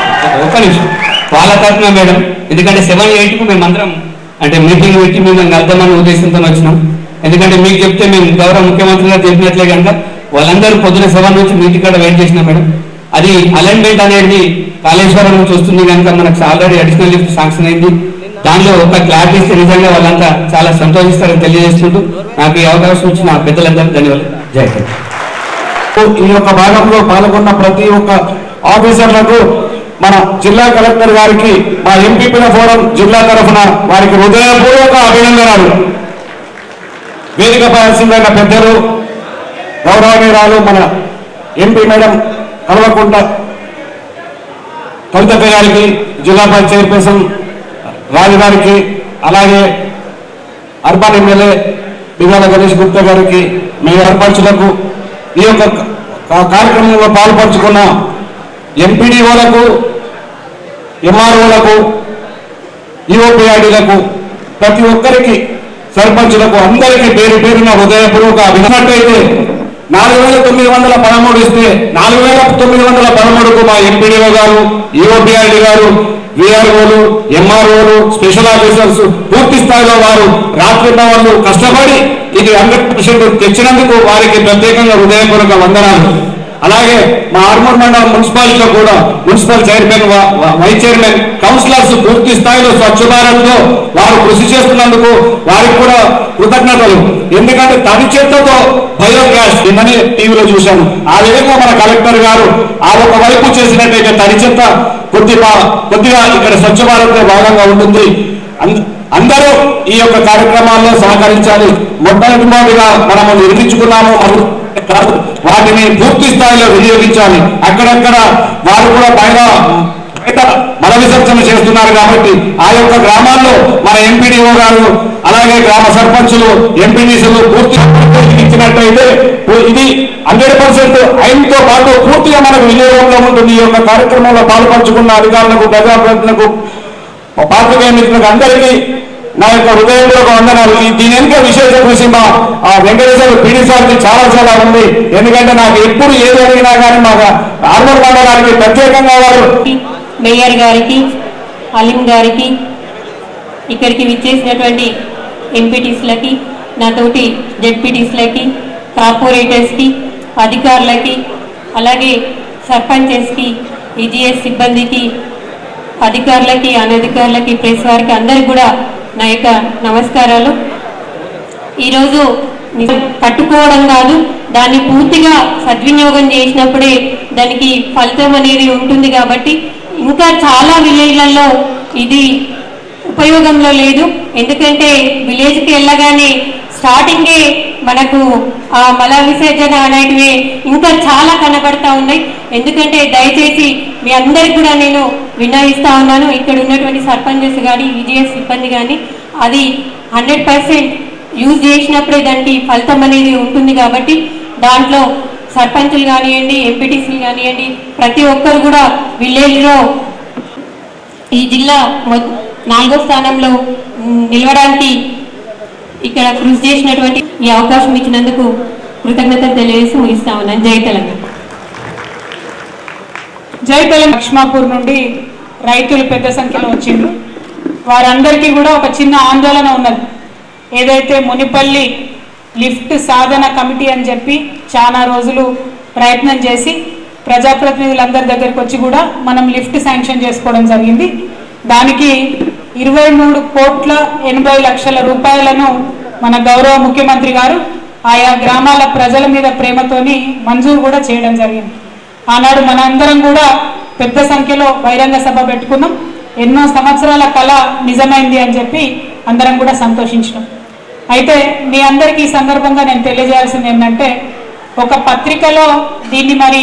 ఒక నిమిషం వాళ్ళ తరపున మేడం ఎందుకంటే సెవెన్ ఎయిట్ కు మేమందరం అంటే మీటింగ్ పెట్టి మేము కలుద్దామని ఉద్దేశంతో వచ్చినాం ఎందుకంటే మీకు చెప్తే మేము గౌరవ ముఖ్యమంత్రి గారు చెప్పినట్లే కనుక వాళ్ళందరూ పొద్దున సెవెన్ నుంచి మీ ఇంటికాడ వెయిట్ చేసినాం మేడం అది అలైన్మెంట్ అనేది కాళేశ్వరం నుంచి వస్తుంది కనుక మనకు ఆల్రెడీ అడిషనల్ లిఫ్ట్ శాంక్షన్ అయింది దానిలో ఒక క్లారిటీ ఇస్తే నిజంగా వాళ్ళంతా చాలా సంతోషిస్తారని తెలియజేసుకుంటూ నాకు ఈ అవకాశం ఇచ్చిన పెద్దలందరూ ధన్యవాదాలు జై హింద్ ఈ యొక్క భాగంలో పాల్గొన్న ప్రతి ఒక్క ఆఫీసర్లకు మన జిల్లా కలెక్టర్ గారికి మా ఎంపీపీల ఫోరం జిల్లా తరఫున వారికి హృదయపూర్వక అభినందనలు వేదిక పాల్సిందైన పెద్దలు గౌరవనీయురాలు మన ఎంపీ మేడం కల్వకుంట కవితక్క గారికి జిల్లా పంచాయతీ చైర్పర్సన్ రాజు గారికి అలాగే అర్బన్ ఎమ్మెల్యే బిగాల గణేష్ గుప్తా గారికి మేయర్ సర్పంచులకు ఈ యొక్క కా- కార్యక్రమంలో పాల్పంచుకున్న ఎంపీడీఓలకు ఎంఆర్ఓలకు ఈఓపీఐడీలకు ప్రతి ఒక్కరికి సర్పంచులకు అందరికీ పేరు పేరున హృదయపూర్వక అభినట్టయితే నాలుగు వేల తొమ్మిది వందల పదమూడు ఇస్తే నాలుగు వేల తొమ్మిది వందల పదమూడుకు మా ఎంపీడీఓ గారు ఈఓపీఐడి గారు విఆర్ఓలు ఎంఆర్ఓలు స్పెషల్ ఆఫీసర్స్ పూర్తి స్థాయిలో వారు రాత్రి వాళ్ళు కష్టపడి ఇది హండ్రెడ్ పర్సెంట్ తెచ్చినందుకు వారికి ప్రత్యేకంగా హృదయపూర్వక వందనాలు అలాగే మా ఆర్మూర్ మండలం మున్సిపాలిటీలో కూడా మున్సిపల్ చైర్మన్ వా- వా- వైస్ చైర్మన్ కౌన్సిలర్స్ పూర్తి స్థాయిలో స్వచ్ఛ భారత్ లో వారు కృషి చేస్తున్నందుకు వారికి కూడా కృతజ్ఞతలు ఎందుకంటే తడి చెత్తతో బయోగ్యాస్ నిన్ననే టీవీలో చూశాను ఆ విధంగా మన కలెక్టర్ గారు ఆ ఒక వైపు చేసినట్టయితే తడి చెత్త కొద్దిగా కొద్దిగా ఇక్కడ స్వచ్ఛ భారత్ లో భాగంగా ఉంటుంది అంద- అందరూ ఈ యొక్క కార్యక్రమాల్లో సహకరించాలి మొట్టమొదటిగా మనము నిర్మించుకున్నాము అను- కాదు. వాటిని పూర్తి స్థాయిలో వినియోగించాలి అక్కడక్కడ వారు కూడా బయట బయట మల విసర్జన చేస్తున్నారు కాబట్టి ఆ యొక్క గ్రామాల్లో మన ఎంపీడీఓ గారు అలాగే గ్రామ సర్పంచులు ఎంపీడీసీలు పూర్తిగా ఇచ్చినట్టయితే ఇది హండ్రెడ్ పర్సెంట్ ఆయనతో పాటు పూర్తిగా మనకు వినియోగంలో ఉంటుంది ఈ యొక్క కార్యక్రమంలో పాల్పంచుకున్న అధికారులకు ప్రజాప్రతినిధులకు పాత్రికేయ మిత్రులకు అందరికీ నా యొక్క హృదయపూర్వక వందనాలు ఈ దీని వెనుక విశేష కృషి మా ఆ వెంకటేశ్వర పీడి సార్కి చాలా చాలా ఉంది ఎందుకంటే నాకు ఎప్పుడు ఏది అడిగినా కానీ మాకు ఆర్మూర్ మండలానికి ప్రత్యేకంగా వారు మేయర్ గారికి అలీం గారికి ఇక్కడికి విచ్చేసినటువంటి ఎంపీటీస్లకి నాతోటి జెడ్పీటీస్లకి కార్పొరేటర్స్కి అధికారులకి అలాగే సర్పంచెస్కి ఈజీఎస్ సిబ్బందికి అధికారులకి అనధికారులకి ప్రెస్ వారికి అందరికి కూడా నా యొక్క నమస్కారాలు ఈరోజు నిజం కట్టుకోవడం కాదు దాన్ని పూర్తిగా సద్వినియోగం చేసినప్పుడే దానికి ఫలితం అనేది ఉంటుంది కాబట్టి ఇంకా చాలా విలేజ్లలో ఇది ఉపయోగంలో లేదు ఎందుకంటే విలేజ్కి వెళ్ళగానే స్టార్టింగే మనకు ఆ మల విసర్జన అనేటివి ఇంకా చాలా కనబడతా ఉన్నాయి ఎందుకంటే దయచేసి మీ అందరికి కూడా నేను విన్నవిస్తా ఉన్నాను ఇక్కడ ఉన్నటువంటి సర్పంచెస్ కానీ విజిఎస్ సిబ్బంది కానీ అది హండ్రెడ్ పర్సెంట్ యూజ్ చేసినప్పుడే దానికి ఫలితం అనేది ఉంటుంది కాబట్టి దాంట్లో సర్పంచులు కానివ్వండి ఎంపీటీసీలు కానివ్వండి ప్రతి ఒక్కరు కూడా విలేజ్లో ఈ జిల్లా మొ- నాలుగో స్థానంలో మ్, నిలవడానికి ఇక్కడ కృషి చేసినటువంటి ఈ అవకాశం ఇచ్చినందుకు కృతజ్ఞతలు తెలియజేసి ముగిస్తా ఉన్నాను జై తెలంగాణ జై తెలంగాణ లక్ష్మాపూర్ నుండి రైతులు పెద్ద సంఖ్యలో వచ్చిండ్రు వారందరికీ కూడా ఒక చిన్న ఆందోళన ఉన్నది ఏదైతే మునిపల్లి లిఫ్ట్ సాధన కమిటీ అని చెప్పి చాలా రోజులు ప్రయత్నం చేసి ప్రజాప్రతినిధులందరి దగ్గరికి వచ్చి కూడా మనం లిఫ్ట్ శాంక్షన్ చేసుకోవడం జరిగింది దానికి ఇరవై మూడు కోట్ల ఎనభై లక్షల రూపాయలను మన గౌరవ ముఖ్యమంత్రి గారు ఆయా గ్రామాల ప్రజల మీద ప్రేమతోని మంజూరు కూడా చేయడం జరిగింది ఆనాడు మనందరం కూడా పెద్ద సంఖ్యలో బహిరంగ సభ పెట్టుకున్నాం ఎన్నో సంవత్సరాల కళ నిజమైంది అని చెప్పి అందరం కూడా సంతోషించినాం అయితే మీ అందరికీ ఈ సందర్భంగా నేను తెలియజేయాల్సింది ఏంటంటే ఒక పత్రికలో దీన్ని మరి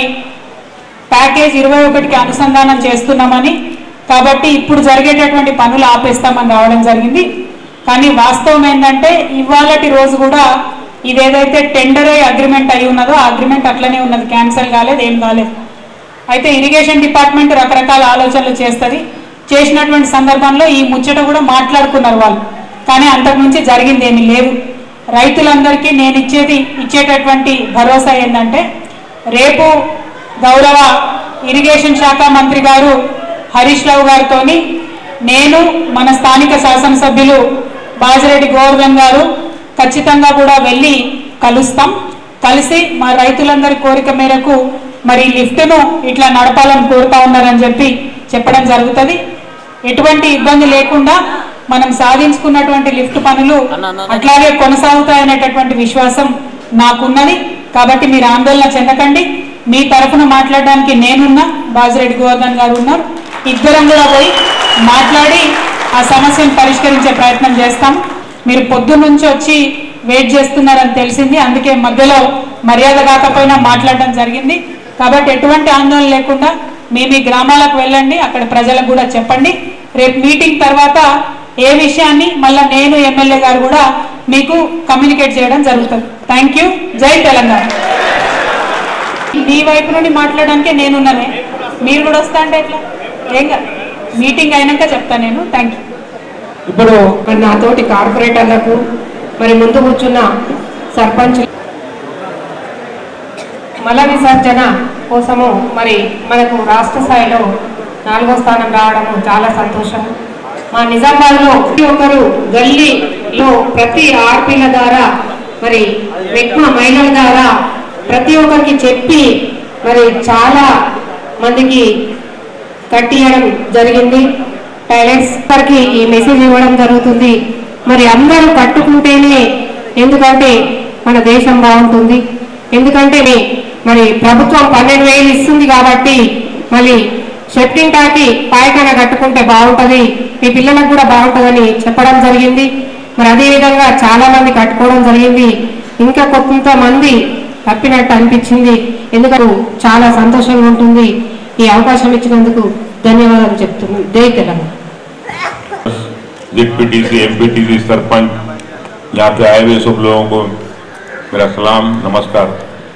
ప్యాకేజ్ ఇరవై ఒకటికి అనుసంధానం చేస్తున్నామని కాబట్టి ఇప్పుడు జరిగేటటువంటి పనులు ఆపేస్తామని రావడం జరిగింది కానీ వాస్తవం ఏంటంటే ఇవాళటి రోజు కూడా ఇదేదైతే టెండర్ అయ్యి అగ్రిమెంట్ అయి ఉన్నదో ఆ అగ్రిమెంట్ అట్లనే ఉన్నది క్యాన్సిల్ కాలేదు ఏం కాలేదు అయితే ఇరిగేషన్ డిపార్ట్మెంట్ రకరకాల ఆలోచనలు చేస్తుంది చేసినటువంటి సందర్భంలో ఈ ముచ్చట కూడా మాట్లాడుకున్నారు వాళ్ళు కానీ అంతకుమించి జరిగింది ఏమీ లేదు రైతులందరికీ నేను ఇచ్చేది ఇచ్చేటటువంటి భరోసా ఏంటంటే రేపు గౌరవ ఇరిగేషన్ శాఖ మంత్రి గారు హరీష్ రావు గారితో నేను మన స్థానిక శాసనసభ్యులు బాజిరెడ్డి గోవర్ధన్ గారు ఖచ్చితంగా కూడా వెళ్ళి కలుస్తాం కలిసి మా రైతులందరి కోరిక మేరకు మరి లిఫ్ట్ను ఇట్లా నడపాలని కోరుతా ఉన్నారని చెప్పి చెప్పడం జరుగుతుంది ఎటువంటి ఇబ్బంది లేకుండా మనం సాధించుకున్నటువంటి లిఫ్ట్ పనులు అట్లాగే కొనసాగుతాయనేటటువంటి విశ్వాసం నాకున్నది కాబట్టి మీరు ఆందోళన చెందకండి మీ తరఫున మాట్లాడడానికి నేనున్నా బాజిరెడ్డి గోవర్ధన్ గారు ఉన్నారు ఇద్దరం కూడా పోయి మాట్లాడి ఆ సమస్యను పరిష్కరించే ప్రయత్నం చేస్తాం మీరు పొద్దున్న నుంచి వచ్చి వెయిట్ చేస్తున్నారని తెలిసింది అందుకే మధ్యలో మర్యాద కాకపోయినా మాట్లాడడం జరిగింది కాబట్టి ఎటువంటి ఆందోళన లేకుండా మీ మీ గ్రామాలకు వెళ్ళండి అక్కడ ప్రజలకు కూడా చెప్పండి రేపు మీటింగ్ తర్వాత ఏ విషయాన్ని మళ్ళా నేను ఎమ్మెల్యే గారు కూడా మీకు కమ్యూనికేట్ చేయడం జరుగుతుంది థ్యాంక్ యూ జై తెలంగాణ మీ వైపు నుండి మాట్లాడడానికే నేనున్నాను మీరు కూడా వస్తా అంటే ఎట్లా ఏం కాదు మీటింగ్ అయినాక చెప్తాను నేను థ్యాంక్ యూ ఇప్పుడు మరి నాతోటి కార్పొరేటర్లకు మరి ముందు కూర్చున్న సర్పంచ్ మల విసర్జన కోసము మరి మనకు రాష్ట్ర స్థాయిలో నాలుగో స్థానం రావడము చాలా సంతోషం మా నిజామాబాద్లో ప్రతి ఒక్కరు గల్లీలో ప్రతి ఆర్పీల ద్వారా మరి మెక్మ మహిళల ద్వారా ప్రతి ఒక్కరికి చెప్పి మరి చాలా మందికి కట్టియడం జరిగింది టాయిలెట్స్ వరకు ఈ మెసేజ్ ఇవ్వడం జరుగుతుంది మరి అందరూ కట్టుకుంటేనే ఎందుకంటే మన దేశం బాగుంటుంది ఎందుకంటే మరి ప్రభుత్వం పన్నెండు వేలు ఇస్తుంది కాబట్టి మళ్ళీ చెప్పింటాకి పాయకాన కట్టుకుంటే బాగుంటది మీ పిల్లలకు కూడా బాగుంటుందని చెప్పడం జరిగింది మరి అదే విధంగా చాలా మంది కట్టుకోవడం జరిగింది ఇంకా కొంతమంది తప్పినట్టు అనిపించింది ఎందుకంటే చాలా సంతోషంగా ఉంటుంది ఈ అవకాశం ఇచ్చినందుకు ధన్యవాదాలు చెప్తున్నాను జై తెలంగాణ जेडपीटीसी एमपीटीसी सरपंच यहाँ पे आए हुए सब लोगों को मेरा सलाम नमस्कार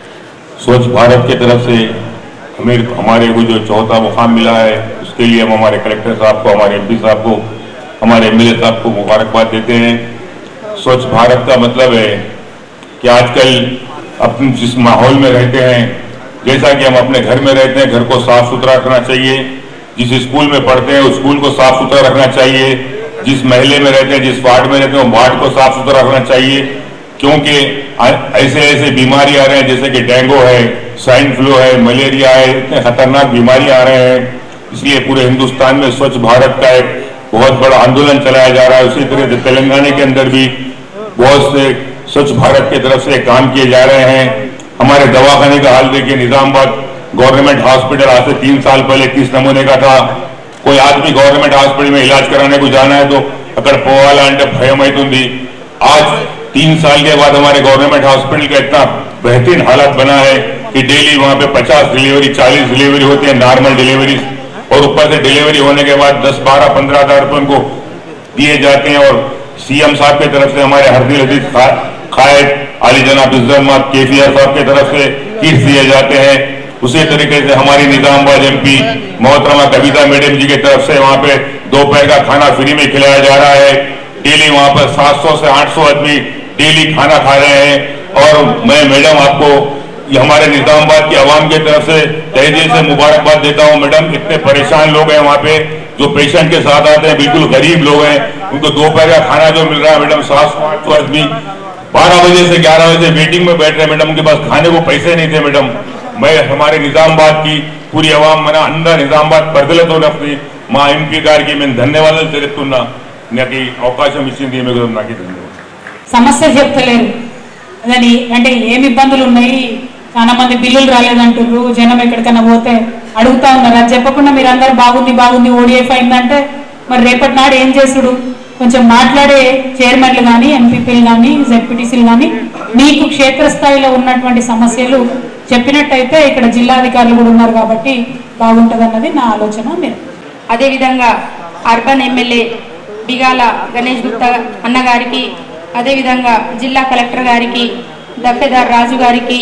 स्वच्छ भारत की तरफ से हमें हमारे को जो चौथा मुकाम मिला है उसके लिए हम हमारे कलेक्टर साहब को हमारे एमपी साहब को हमारे एमएलए साहब को मुबारकबाद देते हैं स्वच्छ भारत का मतलब है कि आजकल अपने जिस माहौल में रहते हैं जैसा कि हम अपने घर में रहते हैं घर को साफ सुथरा रखना चाहिए जिस स्कूल में पढ़ते हैं उस स्कूल को साफ सुथरा रखना चाहिए जिस महल्ले में रहते हैं जिस वार्ड में रहते हैं उस वार्ड को साफ सुथरा रखना चाहिए क्योंकि आ- ऐसे ऐसे बीमारी आ रहे हैं जैसे कि डेंगू है स्वाइन फ्लू है मलेरिया है इतने खतरनाक बीमारी आ रहे हैं इसलिए पूरे हिंदुस्तान में स्वच्छ भारत का एक बहुत बड़ा आंदोलन चलाया जा रहा है उसी तरह से तेलंगाना के अंदर भी बहुत से स्वच्छ भारत की तरफ से काम किए जा रहे हैं हमारे दवाखाने का हाल देखिए निजामाबाद गवर्नमेंट हॉस्पिटल आज से तीन साल पहले किस नमूने का था कोई आदमी गवर्नमेंट हॉस्पिटल में इलाज कराने को जाना है तो अगर పోవాలా అంటే భయం అవుతుంది आज तीन साल के बाद हमारे गवर्नमेंट हॉस्पिटल का इतना बेहतरीन हालत बना है कि डेली वहां पे 50 डिलीवरी 40 डिलीवरी होती है नॉर्मल डिलीवरी और ऊपर से डिलीवरी होने के बाद 10 12 पंद्रह हजार रुपए उनको दिए जाते हैं और सीएम साहब की तरफ से हमारे हरदिल अजीज खा- खायद अली जनाब इज्जत मात केसीआर साहब की तरफ से किट्स दिए जाते हैं उसी तरीके से हमारी निजामाबाद एमपी मोहतरमा कविता मैडम जी की तरफ से वहाँ पे दोपहर का खाना फ्री में खिलाया जा रहा है डेली वहाँ पर 700 से 800 आदमी डेली खाना खा रहे हैं और मैं मैडम आपको ये हमारे निजामाबाद की आवाम की तरफ से तहे दिल से मुबारकबाद देता हूँ मैडम इतने परेशान लोग हैं वहाँ पे जो पेशेंट के साथ आते हैं बिल्कुल गरीब लोग हैं उनको दोपहर का खाना जो मिल रहा है मैडम सात सौ आठ सौ आदमी बारह बजे से ग्यारह बजे वेटिंग में बैठ रहे हैं मैडम उनके पास खाने को पैसे नहीं थे मैडम मैं हमारे निजामाबाद की पूरी అవాం మన అందరు నిజామాబాద్ ప్రజలతో మా ఎంపీ గారికి మేము ధన్యవాదాలు తెలుపుతున్నా నాకు ఈ అవకాశం ఇచ్చింది మీకు నాకు ధన్యవాదాలు సమస్య చెప్తలేరు అదని అంటే ఏమి ఇబ్బందులు ఉన్నాయి చాలా మంది బిల్లులు రాలేదంటుర్రు జనం ఎక్కడికైనా పోతే అడుగుతా ఉన్నారు అది చెప్పకుండా మీరు అందరు బాగుంది బాగుంది ఓడిఎఫ్ అయిందంటే మరి రేపటి నాడు ఏం చేసుడు కొంచెం మాట్లాడే చైర్మన్లు కానీ ఎంపీపీలు కానీ జెడ్పీటీసీలు కానీ మీకు క్షేత్రస్థాయిలో ఉన్నటువంటి సమస్యలు చెప్పినట్టయితే ఇక్కడ జిల్లాధికారులు కూడా ఉన్నారు కాబట్టి బాగుంటుంది అన్నది నా ఆలోచన మీరు అదేవిధంగా అర్బన్ ఎమ్మెల్యే బిగాల గణేష్ గుప్తా అన్నగారికి అదేవిధంగా జిల్లా కలెక్టర్ గారికి దఫేదార్ రాజు గారికి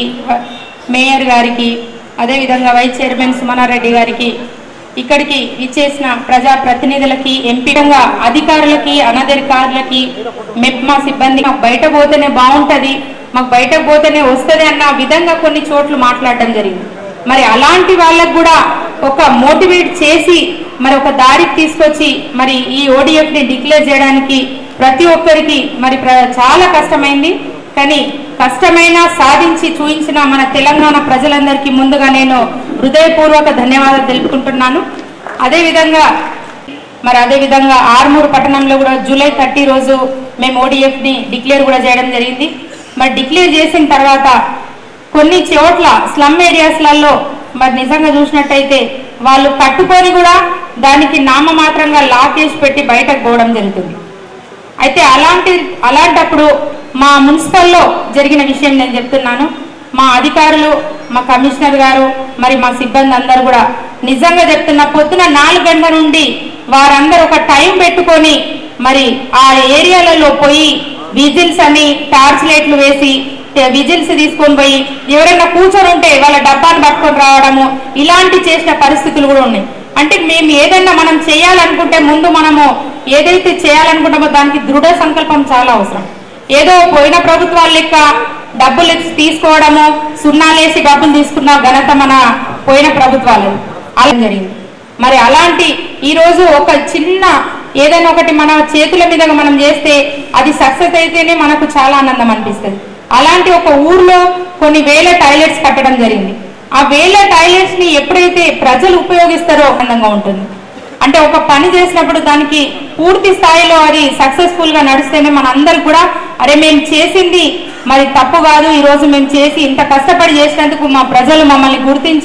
మేయర్ గారికి అదేవిధంగా వైస్ చైర్మన్ సుమనారెడ్డి గారికి ఇక్కడికి ఇచ్చేసిన ప్రజా ప్రతినిధులకి ఎంపీగా అధికారులకి అనధికారులకి మెప్మా సిబ్బంది మాకు బయట పోతేనే బాగుంటది మాకు బయటకు పోతేనే వస్తుంది అన్న విధంగా కొన్ని చోట్ల మాట్లాడడం జరిగింది మరి అలాంటి వాళ్ళకు కూడా ఒక మోటివేట్ చేసి మరి ఒక దారికి తీసుకొచ్చి మరి ఈ ఓడిఎఫ్ ని డిక్లేర్ చేయడానికి ప్రతి ఒక్కరికి మరి ప్ర- చాలా కష్టమైంది కానీ కష్టమైన సాధించి చూపించిన మన తెలంగాణ ప్రజలందరికీ ముందుగా నేను హృదయపూర్వక ధన్యవాదాలు తెలుపుకుంటున్నాను అదేవిధంగా మరి అదేవిధంగా ఆర్మూరు పట్టణంలో కూడా జూలై థర్టీ రోజు మేము ఓడిఎఫ్ ని డిక్లేర్ కూడా చేయడం జరిగింది మరి డిక్లేర్ చేసిన తర్వాత కొన్ని చోట్ల స్లమ్ ఏరియాస్లలో మరి నిజంగా చూసినట్టయితే వాళ్ళు కట్టుకొని కూడా దానికి నామమాత్రంగా లాక్ చేసి పెట్టి బయటకు పోవడం జరుగుతుంది అయితే అలాంటి అలాంటప్పుడు మా మున్సిపల్లో జరిగిన విషయం నేను చెప్తున్నాను మా అధికారులు మా కమిషనర్ గారు మరి మా సిబ్బంది అందరూ కూడా నిజంగా చెప్తున్నా పొద్దున నాలుగు గంటల నుండి వారందరూ ఒక టైం పెట్టుకొని మరి ఆ ఏరియాలలో పోయి విజిల్స్ అని టార్చ్ లైట్లు వేసి విజిల్స్ తీసుకొని పోయి ఎవరైనా కూర్చొని ఉంటే వాళ్ళ డబ్బాను పట్టుకొని రావడము ఇలాంటి చేసిన పరిస్థితులు కూడా ఉన్నాయి అంటే మేము ఏదైనా మనం చేయాలనుకుంటే ముందు మనము ఏదైతే చేయాలనుకుంటామో దానికి దృఢ సంకల్పం చాలా అవసరం ఏదో పోయిన ప్రభుత్వాల లెక్క డబ్బులు ఇచ్చి తీసుకోవడము సున్నాలేసి డబ్బులు తీసుకున్న ఘనత మన పోయిన ప్రభుత్వాలు అలా జరిగింది మరి అలాంటి ఈ రోజు ఒక చిన్న ఏదైనా ఒకటి మన చేతుల మీద మనం చేస్తే అది సక్సెస్ అయితేనే మనకు చాలా ఆనందం అనిపిస్తుంది అలాంటి ఒక ఊర్లో కొన్ని వేల టాయిలెట్స్ కట్టడం జరిగింది ఆ వేల టాయిలెట్స్ ని ఎప్పుడైతే ప్రజలు ఉపయోగిస్తారో ఆనందంగా ఉంటుంది అంటే ఒక పని చేసినప్పుడు దానికి పూర్తి స్థాయిలో అది సక్సెస్ఫుల్ గా నడిస్తేనే మన అందరు కూడా అరే మేము చేసింది మరి తప్పు కాదు ఈ రోజు మేము చేసి ఇంత కష్టపడి చేసినందుకు మా ప్రజలు మమ్మల్ని గుర్తించి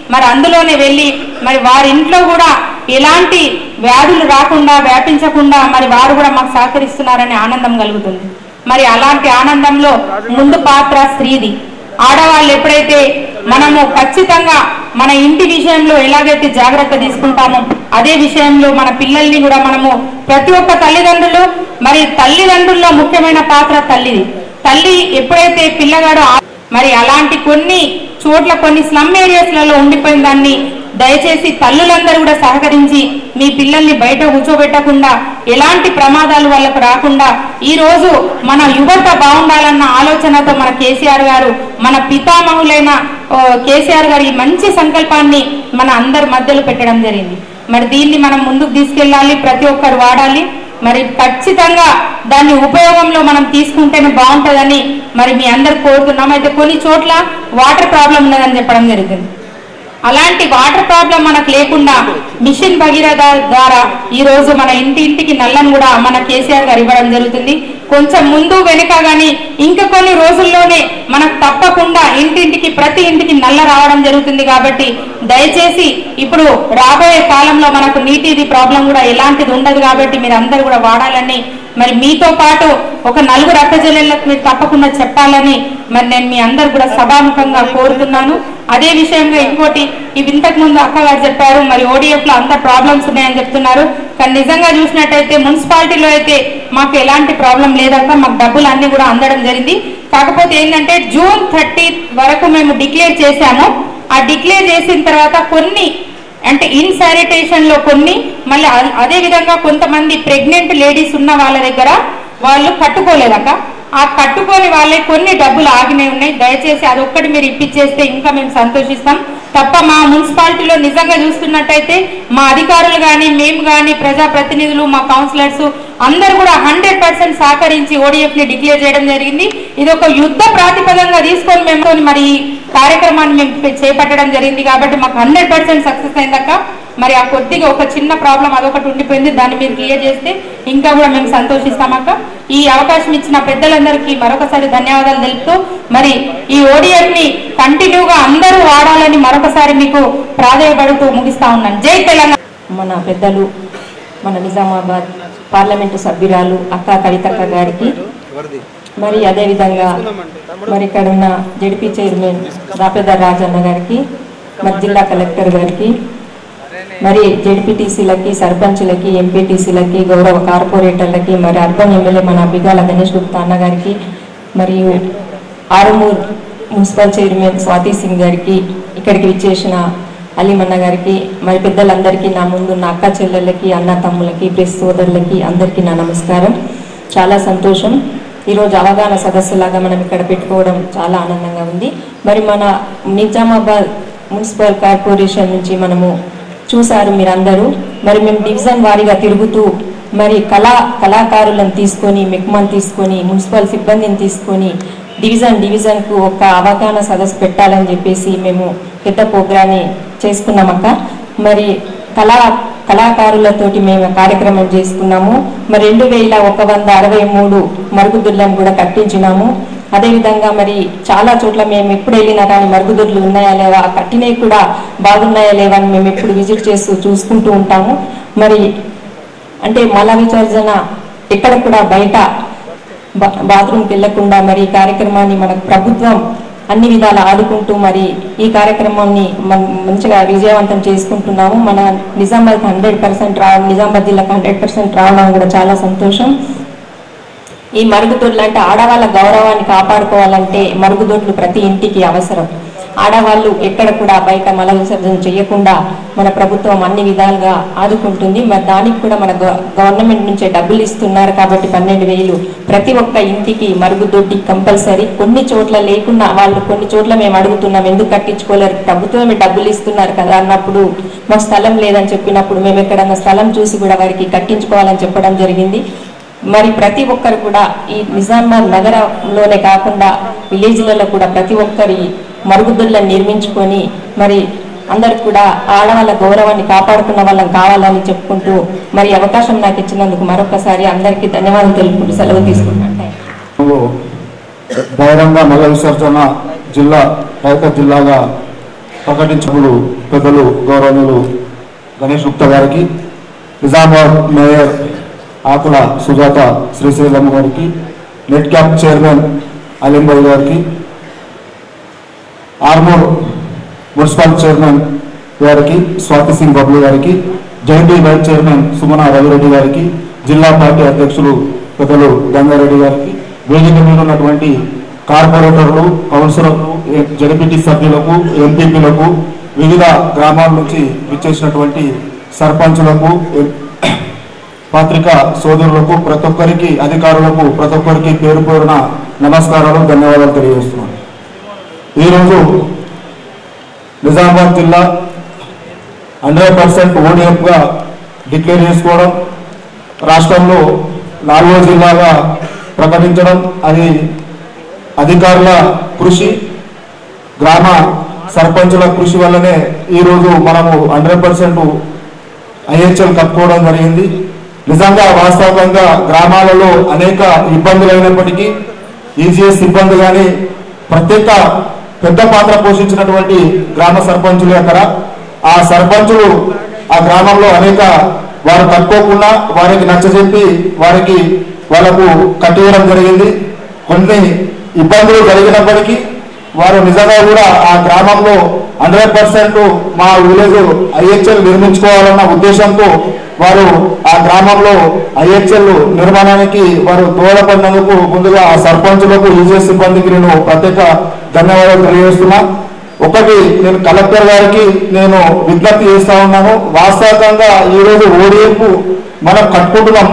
మరి అందులోనే వెళ్ళి మరి వారి ఇంట్లో కూడా ఎలాంటి వ్యాధులు రాకుండా వ్యాపించకుండా మరి వారు కూడా మాకు సహకరిస్తున్నారనే ఆనందం కలుగుతుంది మరి అలాంటి ఆనందంలో ముందు పాత్ర స్త్రీది ఆడవాళ్ళు ఎప్పుడైతే మనము ఖచ్చితంగా మన ఇంటి విషయంలో ఎలాగైతే జాగ్రత్త తీసుకుంటామో అదే విషయంలో మన పిల్లల్ని కూడా మనము ప్రతి ఒక్క తల్లిదండ్రులు మరి తల్లిదండ్రుల్లో ముఖ్యమైన పాత్ర తల్లిది తల్లి ఎప్పుడైతే పిల్లగాడు ఆ- మరి అలాంటి కొన్ని చోట్ల కొన్ని స్లమ్ ఏరియాస్లలో ఉండిపోయిన దాన్ని దయచేసి తల్లులందరూ కూడా సహకరించి మీ పిల్లల్ని బయట కూర్చోబెట్టకుండా ఎలాంటి ప్రమాదాలు వాళ్ళకు రాకుండా ఈ రోజు మన యువత బాగుండాలన్న ఆలోచనతో మన కేసీఆర్ గారు మన పితామహులైన ఓ, కేసీఆర్ గారు ఈ మంచి సంకల్పాన్ని మన అందరి మధ్యలో పెట్టడం జరిగింది మరి దీన్ని మనం ముందుకు తీసుకెళ్ళాలి ప్రతి ఒక్కరు వాడాలి మరి ఖచ్చితంగా దాన్ని ఉపయోగంలో మనం తీసుకుంటేనే బాగుంటుందని మరి మీ అందరు కోరుతున్నాం అయితే కొన్ని చోట్ల వాటర్ ప్రాబ్లం ఉన్నదని చెప్పడం జరుగుతుంది అలాంటి వాటర్ ప్రాబ్లం మనకు లేకుండా మిషన్ భగీరథ ద్వారా ఈ రోజు మన ఇంటి ఇంటికి నల్లని కూడా మన కేసీఆర్ గారు ఇవ్వడం జరుగుతుంది కొంచెం ముందు వెనుక గాని ఇంకా కొన్ని రోజుల్లోనే మనకు తప్పకుండా ఇంటింటికి ప్రతి ఇంటికి నల్ల రావడం జరుగుతుంది కాబట్టి దయచేసి ఇప్పుడు రాబోయే కాలంలో మనకు నీటిది ప్రాబ్లం కూడా ఎలాంటిది ఉండదు కాబట్టి మీరు అందరు కూడా వాడాలని మరి మీతో పాటు ఒక నలుగురు అక్కజల్లెళ్ళకు మీరు తప్పకుండా చెప్పాలని మరి నేను మీ అందరు కూడా సభాముఖంగా కోరుతున్నాను అదే విషయంగా ఇంకోటి ఇవి ఇంతకు ముందు అక్కగారు చెప్పారు మరి ఓడిఎఫ్ లో అంత ప్రాబ్లమ్స్ ఉన్నాయని చెప్తున్నారు కానీ నిజంగా చూసినట్టయితే మున్సిపాలిటీలో అయితే మాకు ఎలాంటి ప్రాబ్లం లేదక్క మాకు డబ్బులు అన్ని కూడా అందడం జరిగింది కాకపోతే ఏంటంటే జూన్ థర్టీ వరకు మేము డిక్లేర్ చేశాము ఆ డిక్లేర్ చేసిన తర్వాత కొన్ని అంటే ఇన్ శానిటేషన్ లో కొన్ని మళ్ళీ అ- అదే విధంగా కొంతమంది ప్రెగ్నెంట్ లేడీస్ ఉన్న వాళ్ళ దగ్గర వాళ్ళు కట్టుకోలేదక్క ఆ కట్టుకోని వాళ్ళే కొన్ని డబ్బులు ఆగినాయి ఉన్నాయి దయచేసి అది ఒక్కటి మీరు ఇప్పించేస్తే ఇంకా మేము సంతోషిస్తాం తప్ప మా మున్సిపాలిటీలో నిజంగా చూస్తున్నట్టయితే మా అధికారులు కానీ మేము కానీ ప్రజాప్రతినిధులు మా కౌన్సిలర్స్ అందరూ కూడా హండ్రెడ్ పర్సెంట్ సహకరించి ఓడిఎఫ్ ని డిక్లేర్ చేయడం జరిగింది ఇది ఒక యుద్ధ ప్రాతిపదంగా తీసుకొని మేము మరి ఈ కార్యక్రమాన్ని మేము చేపట్టడం జరిగింది కాబట్టి మాకు హండ్రెడ్ పర్సెంట్ సక్సెస్ అయిందక్క మరి ఆ కొద్దిగా ఒక చిన్న ప్రాబ్లం అదొకటి ఉండిపోయింది దాన్ని మీరు క్లియర్ చేస్తే ఇంకా కూడా మేము సంతోషిస్తామక్క ఈ అవకాశం ఇచ్చిన పెద్దలందరికీ మరొకసారి ధన్యవాదాలు తెలుపుతూ మరి ఈ ఓడిఎఫ్ ని కంటిన్యూగా అందరూ వాడాలని మరొకసారి మీకు ప్రాధాయపడుతూ ముగిస్తా ఉన్నాను జై తెలంగాణ మన పెద్దలు మన నిజామాబాద్ పార్లమెంటు సభ్యురాలు అక్క కవితక్క గారికి మరి అదేవిధంగా మరి ఇక్కడ ఉన్న జడిపి చైర్మన్ దాపేదర్ రాజన్న గారికి మరి జిల్లా కలెక్టర్ గారికి మరి జడ్పీటీసీలకి సర్పంచ్లకి ఎంపీటీసీలకి గౌరవ కార్పొరేటర్లకి మరి అర్బన్ ఎమ్మెల్యే మన బిగాల గణేష్ గుప్తా అన్న గారికి మరియు ఆరుమూర్ మున్సిపల్ చైర్మన్ స్వాతి సింగ్ గారికి ఇక్కడికి విచ్చేసిన అలీమన్న గారికి మరి పెద్దలందరికీ నా ముందు నా అక్క చెల్లెళ్ళకి అన్న తమ్ములకి ప్రెస్ సోదరులకి అందరికీ నా నమస్కారం చాలా సంతోషం ఈరోజు అవగాహన సదస్సులాగా మనం ఇక్కడ పెట్టుకోవడం చాలా ఆనందంగా ఉంది మరి మన నిజామాబాద్ మున్సిపల్ కార్పొరేషన్ నుంచి మనము చూశారు మీరందరూ మరి మేము డివిజన్ వారీగా తిరుగుతూ మరి కళా కళాకారులను తీసుకొని మెక్మన్ తీసుకొని మున్సిపల్ సిబ్బందిని తీసుకొని డివిజన్ డివిజన్కు ఒక అవగాహన సదస్సు పెట్టాలని చెప్పేసి మేము పెద్ద ప్రోగ్రాన్ని చేసుకున్నామక్క మరి కళా కళాకారులతోటి మేము కార్యక్రమం చేసుకున్నాము మరి రెండు వేల ఒక వంద అరవై మూడు మరుగుదొడ్లను కూడా కట్టించినాము అదేవిధంగా మరి చాలా చోట్ల మేము ఎప్పుడు వెళ్ళినా కానీ మరుగుదొడ్లు ఉన్నాయా లేవా ఆ కట్టినవి కూడా బాగున్నాయా లేవా అని మేము ఎప్పుడు విజిట్ చేస్తూ చూసుకుంటూ ఉంటాము మరి అంటే మల విసర్జన ఎక్కడ కూడా బయట బా- బాత్రూమ్కి వెళ్లకుండా మరి ఈ కార్యక్రమాన్ని మనకు ప్రభుత్వం అన్ని విధాలు ఆదుకుంటూ మరి ఈ కార్యక్రమాన్ని మం- మంచిగా విజయవంతం చేసుకుంటున్నాము మన నిజామాబాద్ హండ్రెడ్ పర్సెంట్ రావడం నిజామాబాద్ జిల్లాకు హండ్రెడ్ పర్సెంట్ రావడం కూడా చాలా సంతోషం ఈ మరుగుదొడ్లు అంటే ఆడవాళ్ళ గౌరవాన్ని కాపాడుకోవాలంటే మరుగుదొడ్లు ప్రతి ఇంటికి అవసరం ఆడవాళ్ళు ఎక్కడ కూడా బయట మల విసర్జన చేయకుండా మన ప్రభుత్వం అన్ని విధాలుగా ఆదుకుంటుంది మరి దానికి కూడా మన గవ- గవర్నమెంట్ నుంచే డబ్బులు ఇస్తున్నారు కాబట్టి పన్నెండు వేలు ప్రతి ఒక్క ఇంటికి మరుగుదొడ్డి కంపల్సరీ కొన్ని చోట్ల లేకుండా వాళ్ళు కొన్ని చోట్ల మేము అడుగుతున్నాం ఎందుకు కట్టించుకోలేరు ప్రభుత్వమే డబ్బులు ఇస్తున్నారు కదా అన్నప్పుడు మా స్థలం లేదని చెప్పినప్పుడు మేము ఎక్కడన్నా స్థలం చూసి కూడా వారికి కట్టించుకోవాలని చెప్పడం జరిగింది మరి ప్రతి ఒక్కరు కూడా ఈ నిజామాబాద్ నగరంలోనే కాకుండా విలేజ్లలో కూడా ప్రతి ఒక్కరి మరుగుదొడ్లను నిర్మించుకొని మరి అందరు కూడా ఆడవాళ్ళ గౌరవాన్ని కాపాడుకున్న వాళ్ళం కావాలని చెప్పుకుంటూ మరి అవకాశం నాకు ఇచ్చినందుకు మరొకసారి అందరికీ ధన్యవాదాలు తెలుపుకుంటూ సెలవు తీసుకుంటాను బహిరంగ మల విసర్జన జిల్లా రైత జిల్లాగా ప్రకటించుకుడు పెద్దలు గౌరవనీయులు గణేష్ గుప్తా గారికి నిజామాబాద్ మేయర్ ఆకుల సుజాత శ్రీశైలం గారికి నెట్ క్యాప్ చైర్మన్ అలీంబాయి గారికి ఆర్మూర్ మున్సిపల్ చైర్మన్ గారికి స్వాతి సింగ్ బబ్లు గారికి జైంటీ వైస్ చైర్మన్ సుమన రవిరెడ్డి గారికి జిల్లా పార్టీ అధ్యక్షులు పెద్దలు గంగారెడ్డి గారికి వేదిక మీద ఉన్నటువంటి కార్పొరేటర్లు కౌన్సిలర్లు జడిపిటి సభ్యులకు ఎంపీపీలకు వివిధ గ్రామాల నుంచి విచ్చేసినటువంటి సర్పంచులకు ఎం- పత్రికా సోదరులకు ప్రతి ఒక్కరికి అధికారులకు ప్రతి ఒక్కరికి పేరు పేరున నమస్కారాలు ధన్యవాదాలు తెలియజేస్తున్నాను ఈరోజు నిజామాబాద్ జిల్లా హండ్రెడ్ పర్సెంట్ ఓడిఎఫ్గా డిక్లేర్ చేసుకోవడం రాష్ట్రంలో నాలుగో జిల్లాగా ప్రకటించడం అది అధికారుల కృషి గ్రామ సర్పంచుల కృషి వల్లనే ఈరోజు మనము హండ్రెడ్ పర్సెంట్ ఐహెచ్ఎల్ కప్పుకోవడం జరిగింది నిజంగా వాస్తవంగా గ్రామాలలో అనేక ఇబ్బందులు అయినప్పటికీ ఈజీఎస్ ఇబ్బంది కానీ ప్రత్యేక పెద్ద పాత్ర పోషించినటువంటి గ్రామ సర్పంచులు అక్కడ ఆ సర్పంచులు ఆ గ్రామంలో అనేక వారు తట్టుకోకుండా వారికి నచ్చజెప్పి వారికి వాళ్ళకు కట్టివేయడం జరిగింది కొన్ని ఇబ్బందులు జరిగినప్పటికీ వారు నిజంగా కూడా ఆ గ్రామంలో హండ్రెడ్ పర్సెంట్ మా విలేజ్ ఐహెచ్ఎల్ నిర్మించుకోవాలన్న ఉద్దేశంతో వారు ఆ గ్రామంలో ఐహెచ్ఎల్ నిర్మాణానికి వారు దోహదపడినందుకు ముందుగా ఆ సర్పంచులకు ఈజీఎస్ సిబ్బందికి నేను ప్రత్యేక ధన్యవాదాలు తెలియజేస్తున్నా ఒకటి నేను కలెక్టర్ గారికి నేను విజ్ఞప్తి చేస్తా ఉన్నాను వాస్తవంగా ఈరోజు ఓడిఎఫ్ మనం కట్టుకుంటున్నాం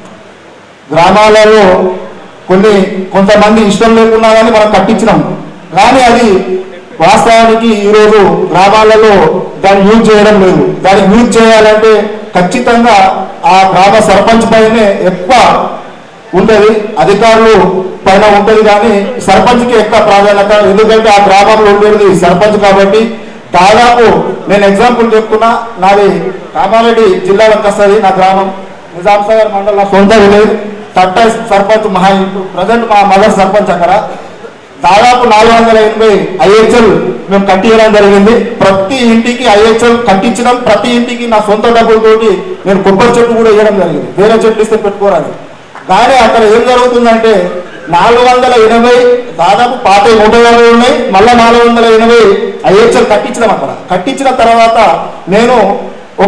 గ్రామాలలో కొన్ని కొంతమంది ఇష్టం లేకున్నా కానీ మనం కట్టించినాం కానీ అది వాస్తవానికి ఈరోజు గ్రామాలలో దాన్ని యూజ్ చేయడం లేదు దాన్ని యూజ్ చేయాలంటే ఖచ్చితంగా ఆ గ్రామ సర్పంచ్ పైనే ఎక్కువ ఉంటుంది అధికారులు పైన ఉంటుంది కానీ సర్పంచ్కి ఎక్కువ ప్రాధాన్యత ఎందుకంటే ఆ గ్రామంలో ఉండేది సర్పంచ్ కాబట్టి దాదాపు నేను ఎగ్జాంపుల్ చెప్తున్నా నాది కామారెడ్డి జిల్లాలోకి వస్తుంది నా గ్రామం నిజాం సాగర్ మండలం నా సొంత విలేజ్ తట్ట సర్పంచ్ మహా ప్రజెంట్ మా మదర్ సర్పంచ్ అక్కడ దాదాపు నాలుగు వందల ఎనభై ఐహెచ్ఎల్ మేము కట్టించడం జరిగింది ప్రతి ఇంటికి ఐహెచ్ఎల్ కట్టించడం ప్రతి ఇంటికి నా సొంత డబ్బులతోటి నేను కొబ్బరి చెట్టు కూడా వేయడం జరిగింది వేరే చెట్లు ఇస్తే పెట్టుకోరాని కానీ అక్కడ ఏం జరుగుతుందంటే నాలుగు వందల ఎనభై దాదాపు పాత నూట యాభై ఉన్నాయి మళ్ళీ నాలుగు వందల ఎనభై ఐహెచ్ఎల్ కట్టించడం అక్కడ కట్టించిన తర్వాత నేను ఒక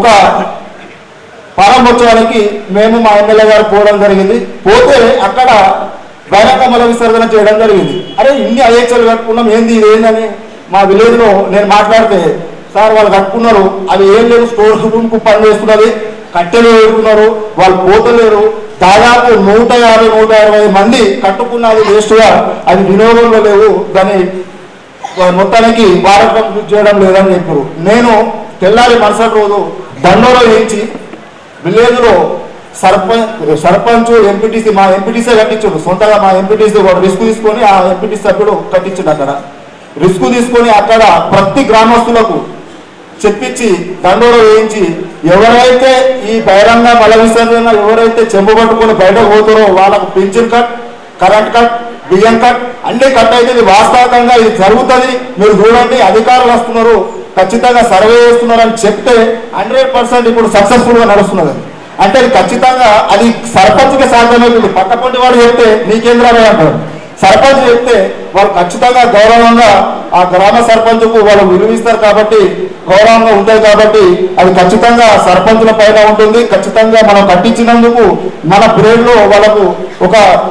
ప్రారంభోత్సవానికి మేము మా ఎమ్మెల్యే గారు పోవడం జరిగింది పోతే అక్కడ బహిరంగ మల విసర్జన చేయడం జరిగింది అరే ఇన్ని ఐహెచ్ఎల్ కట్టుకున్నాం ఏంది ఇది ఏందని మా విలేజ్ లో నేను మాట్లాడితే సార్ వాళ్ళు కట్టుకున్నారు అవి ఏం లేదు స్టోర్ రూమ్ కు పని చేస్తున్నది కట్టెలు వేడుతున్నారు వాళ్ళు పోతలేరు దాదాపు నూట యాభై నూట అరవై మంది కట్టుకున్నది వేస్ట్ గా అది వినియోగంలో లేవు దాన్ని మొత్తానికి భారతం చేయడం లేదని చెప్పారు నేను తెల్లారి మరుసటి రోజు దండోలో వేయించి విలేజ్ లో సర్పంచ్ సర్పంచ్ ఎంపీటీసీ మా ఎంపీటీసీ కట్టించాడు సొంతగా మా ఎంపీటీసీ వాడు రిస్క్ తీసుకొని ఆ ఎంపీటీసీ సభ్యుడు కట్టించాడు అక్కడ రిస్క్ తీసుకొని అక్కడ ప్రతి గ్రామస్తులకు చెప్పించి దండోలో వేయించి ఎవరైతే ఈ బహిరంగ మల విసర్జన ఎవరైతే చెంబు పట్టుకొని బయటకు పోతారో వాళ్ళకు పింఛన్ కట్ కరెంట్ కట్ బియ్యం కట్ అన్ని కట్ అయితే ఇది వాస్తవంగా ఇది జరుగుతుంది మీరు చూడండి అధికారులు వస్తున్నారు ఖచ్చితంగా సర్వే చేస్తున్నారు అని చెప్తే హండ్రెడ్ పర్సెంట్ ఇప్పుడు సక్సెస్ఫుల్ గా నడుస్తున్నది అది. అంటే అది ఖచ్చితంగా అది సర్పంచ్కి సాధ్యమవుతుంది పక్కపంటి వాడు చెప్తే నీకేంద్రాలే అంటారు సర్పంచ్ చెప్తే వాళ్ళు ఖచ్చితంగా గౌరవంగా ఆ గ్రామ సర్పంచ్కు వాళ్ళు విలువిస్తారు కాబట్టి గౌరవంగా ఉంటాయి కాబట్టి అది ఖచ్చితంగా సర్పంచుల పైన ఉంటుంది ఖచ్చితంగా మనం కట్టించినందుకు మన లో వాళ్ళకు ఒక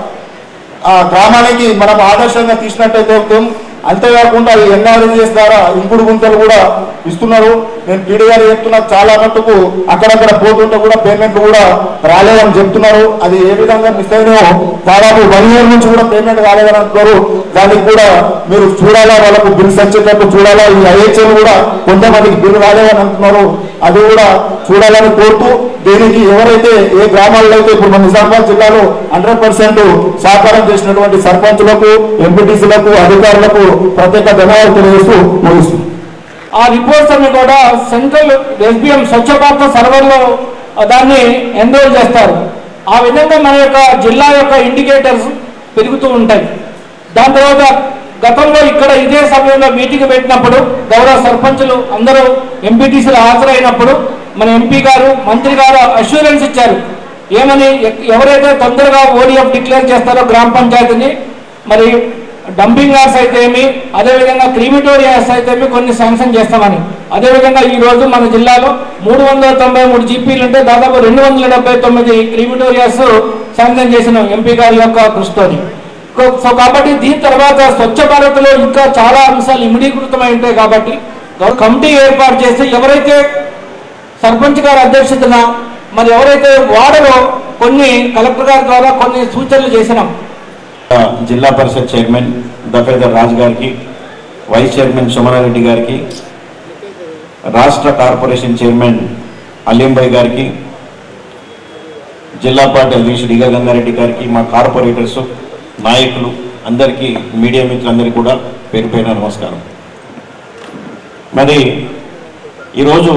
ఆ గ్రామానికి మనం ఆదర్శంగా తీసినట్టయితే అవుతాం అంతేకాకుండా ఈ ఎన్ఆర్జీఎస్ ద్వారా ఇంకుడు గుంతలు కూడా ఇస్తున్నారు నేను పీడీ గారు చెప్తున్నా చాలా మట్టుకు అక్కడక్కడ పోతుంటే కూడా పేమెంట్ కూడా రాలేదని చెప్తున్నారు అది ఏ విధంగా మిస్ అయినాయో దాదాపు వన్ ఇయర్ నుంచి కూడా పేమెంట్ రాలేదని అంటున్నారు దానికి కూడా మీరు చూడాలా వాళ్ళకు బిల్స్ వచ్చేటట్టు చూడాలా ఈ ఐహెచ్ఎల్ కూడా కొంతమందికి బిల్లు రాలేదని అంటున్నారు అది కూడా చూడాలని కోరుతూ దీనికి ఎవరైతే ఏ గ్రామాల్లో అయితే ఇప్పుడు మన నిజామాబాద్ జిల్లాలో హండ్రెడ్ పర్సెంట్ సహకారం చేసినటువంటి సర్పంచులకు ఎంపీటీసీలకు అధికారులకు ప్రత్యేక ధన్యవాదాలు తెలియజేస్తూ ముగిస్తుంది ఆ రిపోర్ట్స్ అన్ని కూడా సెంట్రల్ ఎస్బిఎం స్వచ్ఛ భారత సర్వర్లో దాన్ని ఎన్రోల్ చేస్తారు ఆ విధంగా మన యొక్క జిల్లా యొక్క ఇండికేటర్స్ పెరుగుతూ ఉంటాయి దాని తర్వాత గతంలో ఇక్కడ ఇదే సమయంలో మీటింగ్ పెట్టినప్పుడు గౌరవ సర్పంచులు అందరూ ఎంపీటీసీలు హాజరైనప్పుడు మన ఎంపీ గారు మంత్రి గారు అష్యూరెన్స్ ఇచ్చారు ఏమని ఎ- ఎవరైతే తొందరగా ఓడిఎఫ్ డిక్లేర్ చేస్తారో గ్రామ పంచాయతీని మరి డంపింగ్ యార్డ్స్ అయితే ఏమి అదేవిధంగా క్రిమిటోరియాస్ అయితే ఏమి కొన్ని శాంక్షన్ చేస్తామని అదేవిధంగా ఈ రోజు మన జిల్లాలో మూడు వందల తొంభై మూడు జీపీలు ఉంటే దాదాపు రెండు వందల డెబ్బై తొమ్మిది క్రిమిటోరియాస్ శాంక్షన్ చేసిన ఎంపీ గారి యొక్క కృషితోని కో- సో కాబట్టి దీని తర్వాత స్వచ్ఛ భారత్ లో ఇంకా చాలా అంశాలు ఇమిడీకృతమై ఉంటాయి కాబట్టి గౌ- కమిటీ ఏర్పాటు చేసి ఎవరైతే సర్పంచ్ గారి అధ్యక్షతన మరి ఎవరైతే వాడరో కొన్ని కలెక్టర్ గారి ద్వారా కొన్ని సూచనలు చేసినాం జిల్లా పరిషత్ చైర్మన్ దఫేదర్ రాజు గారికి వైస్ చైర్మన్ సుమనారెడ్డి గారికి రాష్ట్ర కార్పొరేషన్ చైర్మన్ అలీంబాయ్ గారికి జిల్లా పార్టీ అధ్యక్షుడు ఇగ గంగారెడ్డి గారికి మా కార్పొరేటర్స్ నాయకులు అందరికీ మీడియా మిత్రులందరికీ కూడా పేరు పేరున నమస్కారం మరి ఈరోజు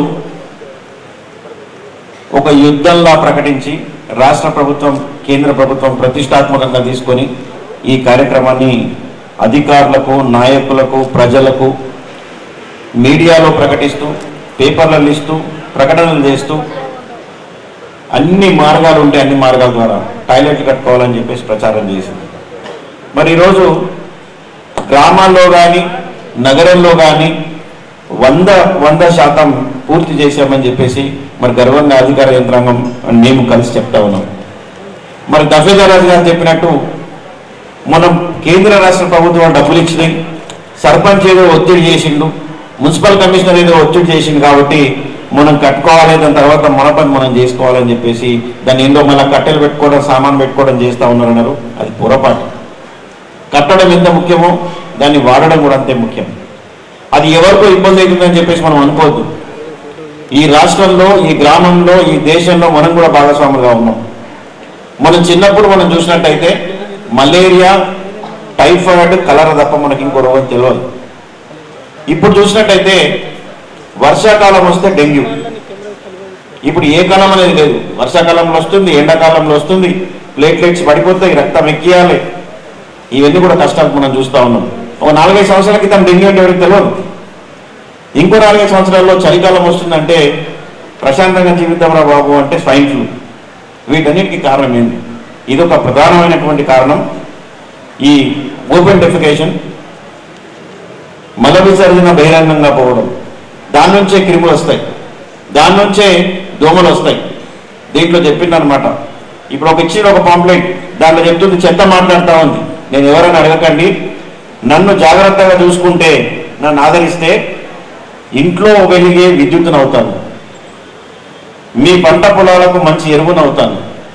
ఒక యుద్ధంలా ప్రకటించి రాష్ట్ర ప్రభుత్వం కేంద్ర ప్రభుత్వం ప్రతిష్టాత్మకంగా తీసుకొని ఈ కార్యక్రమాన్ని అధికారులకు నాయకులకు ప్రజలకు మీడియాలో ప్రకటిస్తూ పేపర్లలో ఇస్తూ ప్రకటనలు చేస్తూ అన్ని మార్గాలు ఉంటే అన్ని మార్గాల ద్వారా టాయిలెట్లు కట్టుకోవాలని చెప్పేసి ప్రచారం చేసింది మరి ఈరోజు గ్రామాల్లో కానీ నగరంలో కానీ వంద వంద శాతం పూర్తి చేశామని చెప్పేసి మరి గర్వంగా అధికార యంత్రాంగం మేము కలిసి చెప్తా ఉన్నాం మరి దఫేదారాజు గారు చెప్పినట్టు మనం కేంద్ర రాష్ట్ర ప్రభుత్వం డబ్బులు ఇచ్చినాయి సర్పంచ్ ఏదో ఒత్తిడి చేసిండు మున్సిపల్ కమిషనర్ ఏదో ఒత్తిడి చేసిండు కాబట్టి మనం కట్టుకోవాలి దాని తర్వాత మన పని మనం చేసుకోవాలని చెప్పేసి దాన్ని ఏందో మళ్ళీ కట్టెలు పెట్టుకోవడం సామాన్ పెట్టుకోవడం చేస్తూ ఉన్నారు అన్నారు అది పొరపాటు కట్టడం ఎంత ముఖ్యమో దాన్ని వాడడం కూడా అంతే ముఖ్యం అది ఎవరికో ఇబ్బంది అవుతుందని చెప్పేసి మనం అనుకోవద్దు ఈ రాష్ట్రంలో ఈ గ్రామంలో ఈ దేశంలో మనం కూడా భాగస్వాములుగా ఉన్నాం మనం చిన్నప్పుడు మనం చూసినట్టయితే మలేరియా టైఫాయిడ్ కలరా తప్ప మనకి ఇంకో రోగం తెలియదు ఇప్పుడు చూసినట్టయితే వర్షాకాలం వస్తే డెంగ్యూ ఇప్పుడు ఏ కాలం అనేది లేదు వర్షాకాలంలో వస్తుంది ఎండాకాలంలో వస్తుంది ప్లేట్లెట్స్ పడిపోతాయి రక్తం ఎక్కియాలి ఇవన్నీ కూడా కష్టాలు మనం చూస్తూ ఉన్నాం ఒక నాలుగైదు సంవత్సరాల క్రితం డెంగ్యూ అంటే ఎవరికి తెలియదు ఇంకో నాలుగైదు సంవత్సరాల్లో చలికాలం వస్తుందంటే ప్రశాంతంగా జీవిద్దాంరా బాబు అంటే స్వైన్ ఫ్లూ వీటన్నిటికీ కారణం ఏంటి ఇది ఒక ప్రధానమైనటువంటి కారణం ఈ ఓపెన్ డెఫికేషన్ మల విసర్జన బహిరంగంగా పోవడం దాని నుంచే క్రిములు వస్తాయి దాని నుంచే దోమలు వస్తాయి దీంట్లో చెప్పింది అనమాట ఇప్పుడు ఒక ఇచ్చిన ఒక పాంప్లెట్ దాంట్లో చెప్తుంది చెత్త మాట్లాడుతూ ఉంది నేను ఎవరైనా అడగకండి నన్ను జాగ్రత్తగా చూసుకుంటే నన్ను ఆదరిస్తే ఇంట్లో వెలిగే విద్యుత్తును అవుతాను మీ పంట పొలాలకు మంచి ఎరువును అవుతాను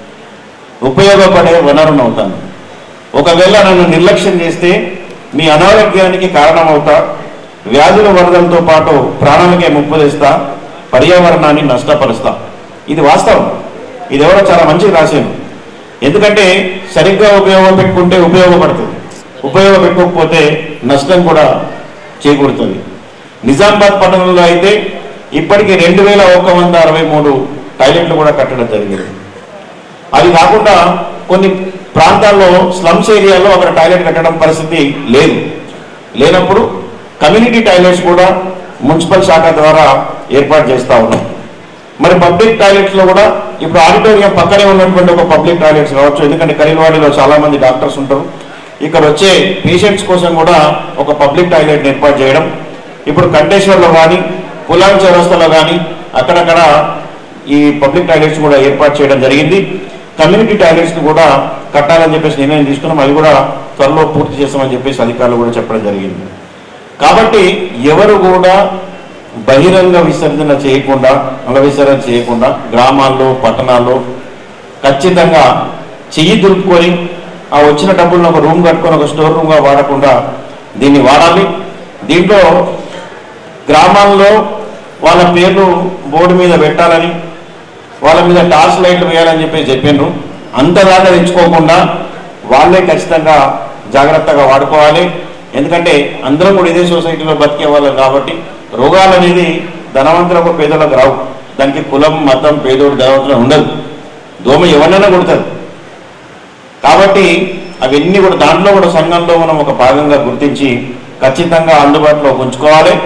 ఉపయోగపడే వనరును అవుతాను ఒకవేళ నన్ను నిర్లక్ష్యం చేస్తే మీ అనారోగ్యానికి కారణమవుతా వ్యాధుల వరదలతో పాటు ప్రాణాలకే ముప్పు తెస్తా పర్యావరణాన్ని నష్టపరుస్తా ఇది వాస్తవం ఇది ఎవరో చాలా మంచిగా రాశాను ఎందుకంటే సరిగ్గా ఉపయోగం పెట్టుకుంటే ఉపయోగపడుతుంది ఉపయోగం పెట్టుకోకపోతే నష్టం కూడా చేకూరుతుంది నిజామాబాద్ పట్టణంలో అయితే ఇప్పటికీ రెండు వేల ఒక వంద అరవై మూడు టాయిలెట్లు కూడా కట్టడం జరిగింది అది కాకుండా కొన్ని ప్రాంతాల్లో స్లమ్స్ ఏరియాలో అక్కడ టాయిలెట్ కట్టడం పరిస్థితి లేదు లేనప్పుడు కమ్యూనిటీ టాయిలెట్స్ కూడా మున్సిపల్ శాఖ ద్వారా ఏర్పాటు చేస్తా ఉన్నాం మరి పబ్లిక్ టాయిలెట్స్ లో కూడా ఇప్పుడు ఆడిటోరియం పక్కనే ఉన్నటువంటి ఒక పబ్లిక్ టాయిలెట్స్ కావచ్చు ఎందుకంటే కరీంవాడిలో చాలా మంది డాక్టర్స్ ఉంటారు ఇక్కడ వచ్చే పేషెంట్స్ కోసం కూడా ఒక పబ్లిక్ టాయిలెట్ ఏర్పాటు చేయడం ఇప్పుడు కంటేశ్వర్లో కానీ పులాం చౌరస్తాలో కానీ అక్కడక్కడ ఈ పబ్లిక్ టాయిలెట్స్ కూడా ఏర్పాటు చేయడం జరిగింది కమ్యూనిటీ టాయిలెట్స్ కూడా కట్టాలని చెప్పేసి నిర్ణయం తీసుకున్నాం అది కూడా త్వరలో పూర్తి చేస్తామని చెప్పేసి అధికారులు కూడా చెప్పడం జరిగింది కాబట్టి ఎవరు కూడా బహిరంగ విసర్జన చేయకుండా మల విసర్జన చేయకుండా గ్రామాల్లో పట్టణాల్లో ఖచ్చితంగా చెయ్యి దులుపుకొని ఆ వచ్చిన డబ్బులను ఒక రూమ్ కట్టుకొని ఒక స్టోర్ రూమ్గా వాడకుండా దీన్ని వాడాలి దీంట్లో గ్రామాల్లో వాళ్ళ పేర్లు బోర్డు మీద పెట్టాలని వాళ్ళ మీద టార్చ్ లైట్లు వేయాలని చెప్పేసి చెప్పిండ్రు అంతదాకా తెచ్చుకోకుండా వాళ్ళే ఖచ్చితంగా జాగ్రత్తగా వాడుకోవాలి ఎందుకంటే అందరం కూడా ఇదే సొసైటీలో బతికే వాళ్ళం కాబట్టి రోగాలు అనేది ధనవంతులకు పేదలకు రావు దానికి కులం మతం పేదోడు ధనవంతులు ఉండదు దోమ ఎవరినైనా కొడుతుంది కాబట్టి అవన్నీ కూడా దాంట్లో కూడా సంఘంలో మనం ఒక భాగంగా గుర్తించి ఖచ్చితంగా అందుబాటులో ఉంచుకోవాలి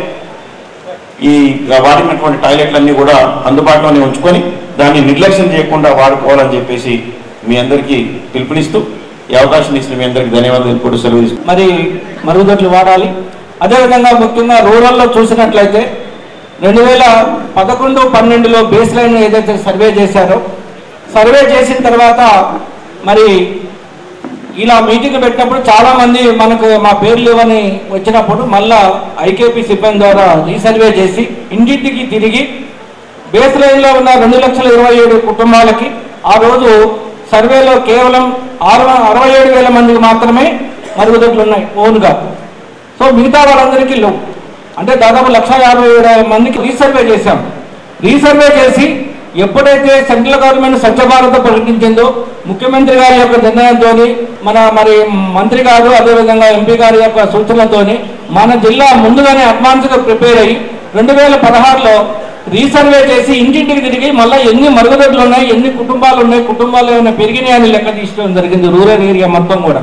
ఈ వాడినటువంటి టాయిలెట్లన్నీ కూడా అందుబాటులోనే ఉంచుకొని దాన్ని నిర్లక్ష్యం చేయకుండా వాడుకోవాలని చెప్పేసి మీ అందరికీ పిలుపునిస్తూ ఈ అవకాశం ఇచ్చిన మీ అందరికీ ధన్యవాదాలు తెలుపుకుంటూ సెలవు తీసుకుంటున్నాను. మరి మరుగుదొడ్లు వాడాలి అదేవిధంగా ముఖ్యంగా రూరల్లో చూసినట్లయితే రెండు వేల పదకొండు పన్నెండులో బేస్ లైన్ ఏదైతే సర్వే చేశారో సర్వే చేసిన తర్వాత మరి ఇలా మీటింగ్ పెట్టినప్పుడు చాలా మంది మనకు మా పేర్లు లేవని వచ్చినప్పుడు మళ్ళా ఐకేపీ సిబ్బంది ద్వారా రీసర్వే చేసి ఇంటింటికి తిరిగి బేస్ లైన్లో ఉన్న రెండు లక్షల ఇరవై ఏడు కుటుంబాలకి ఆ రోజు సర్వేలో కేవలం ఆరు అరవై ఏడు వేల మందికి మాత్రమే మరుగుదొడ్లు ఉన్నాయి ఓన్గా సో మిగతా వాళ్ళందరికీ లేవు అంటే దాదాపు లక్ష యాభై ఏడు మందికి రీసర్వే చేశాం రీసర్వే చేసి ఎప్పుడైతే సెంట్రల్ గవర్నమెంట్ స్వచ్ఛ భారత్ ప్రకటించిందో ముఖ్యమంత్రి గారి యొక్క నిర్ణయంతో మన మరి మంత్రి గారు అదేవిధంగా ఎంపీ గారి యొక్క సూచనలతో మన జిల్లా ముందుగానే అడ్వాన్స్గా ప్రిపేర్ అయ్యి రెండు వేల పదహారులో రీసర్వే చేసి ఇంటింటికి తిరిగి మళ్ళీ ఎన్ని మరుగుదొడ్లు ఉన్నాయి ఎన్ని కుటుంబాలు ఉన్నాయి కుటుంబాలు ఏమైనా పెరిగినాయని లెక్క తీసుకోవడం జరిగింది రూరల్ ఏరియా మొత్తం కూడా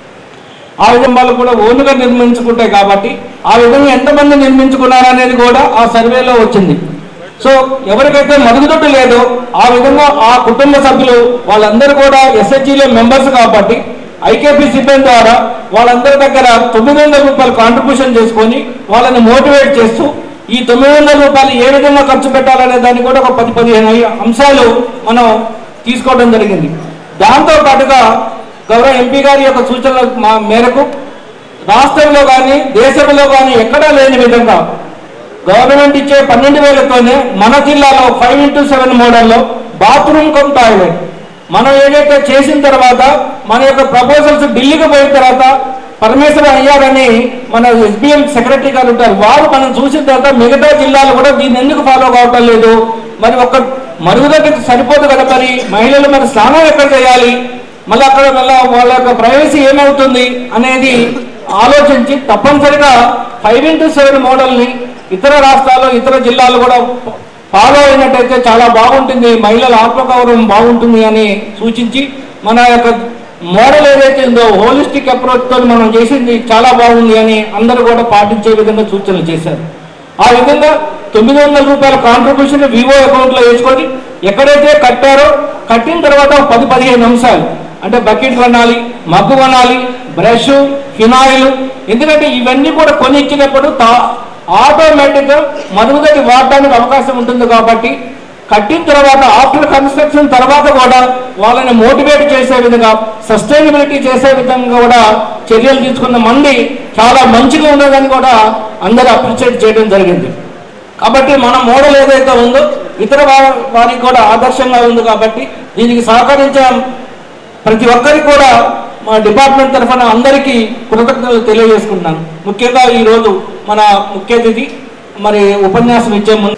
ఆ విధంగా కూడా ఓన్గా నిర్మించుకుంటాయి కాబట్టి ఆ విధంగా ఎంతమంది నిర్మించుకున్నారు అనేది కూడా ఆ సర్వేలో వచ్చింది సో ఎవరికైతే మరుగుదొడ్డు లేదో ఆ విధంగా ఆ కుటుంబ సభ్యులు వాళ్ళందరూ కూడా ఎస్హెచ్జిలో మెంబర్స్ కాబట్టి ఐకేపీ సిబ్బంది ద్వారా వాళ్ళందరి దగ్గర తొమ్మిది వందల రూపాయలు కాంట్రిబ్యూషన్ చేసుకొని వాళ్ళని మోటివేట్ చేస్తూ ఈ తొమ్మిది వందల రూపాయలు ఏ విధంగా ఖర్చు పెట్టాలనే దాన్ని కూడా ఒక పది పదిహేను అంశాలు మనం తీసుకోవడం జరిగింది దాంతో పాటుగా గౌరవ ఎంపీ గారి యొక్క సూచనల మా మేరకు రాష్ట్రంలో కానీ దేశంలో కానీ ఎక్కడా లేని విధంగా గవర్నమెంట్ ఇచ్చే పన్నెండు వేలతోనే మన జిల్లాలో ఫైవ్ ఇంటూ సెవెన్ మోడల్లో బాత్రూమ్ కమ్ టాయిలెట్ మనం ఏదైతే చేసిన తర్వాత మన యొక్క ప్రపోజల్స్ ఢిల్లీకి పోయిన తర్వాత పరమేశ్వర అయ్యారని మన ఎస్బీఎం సెక్రటరీ గారు ఉంటారు వారు మనం చూసిన తర్వాత మిగతా జిల్లాలు కూడా దీన్ని ఎందుకు ఫాలో కావటం లేదు మరి ఒక్క మరుగుదొడ్డికి సరిపోదు కదా మరి మహిళలు మరి స్నానం ఎక్కడ చేయాలి మళ్ళీ అక్కడ మళ్ళీ వాళ్ళ యొక్క ప్రైవసీ ఏమవుతుంది అనేది ఆలోచించి తప్పనిసరిగా ఫైవ్ ఇంటూ సెవెన్ మోడల్ని ఇతర రాష్ట్రాలు ఇతర జిల్లాలు కూడా ఫాలో అయినట్టయితే చాలా బాగుంటుంది మహిళల ఆత్మగౌరవం బాగుంటుంది అని సూచించి మన యొక్క మోడల్ ఏదైతే ఉందో హోలిస్టిక్ అప్రోచ్ తో మనం చేసింది చాలా బాగుంది అని అందరూ కూడా పాటించే విధంగా సూచనలు చేశారు ఆ విధంగా తొమ్మిది వందల రూపాయల కాంట్రిబ్యూషన్ వివో అకౌంట్ లో వేసుకొని ఎక్కడైతే కట్టారో కట్టిన తర్వాత ఒక పది పదిహేను అంశాలు అంటే బకెట్ కొనాలి మగ్గు కొనాలి బ్రష్ ఫినాయిల్ ఎందుకంటే ఇవన్నీ కూడా కొని ఇచ్చినప్పుడు ఆటోమేటిక్ గా మరుగుదొడ్డి వాడడానికి అవకాశం ఉంటుంది కాబట్టి కట్టిన తర్వాత ఆఫ్టర్ కన్స్ట్రక్షన్ తర్వాత కూడా వాళ్ళని మోటివేట్ చేసే విధంగా సస్టైనబిలిటీ చేసే విధంగా కూడా చర్యలు తీసుకున్న మంది చాలా మంచిగా ఉన్నదని కూడా అందరూ అప్రిషియేట్ చేయడం జరిగింది కాబట్టి మన మోడల్ ఏదైతే ఉందో ఇతర వా- వారికి కూడా ఆదర్శంగా ఉంది కాబట్టి దీనికి సహకరించే ప్రతి ఒక్కరికి కూడా మా డిపార్ట్మెంట్ తరఫున అందరికీ కృతజ్ఞతలు తెలియజేసుకుంటున్నాను ముఖ్యంగా ఈరోజు మన ముఖ్య అతిథి మరి ఉపన్యాసం ఇచ్చే ముందు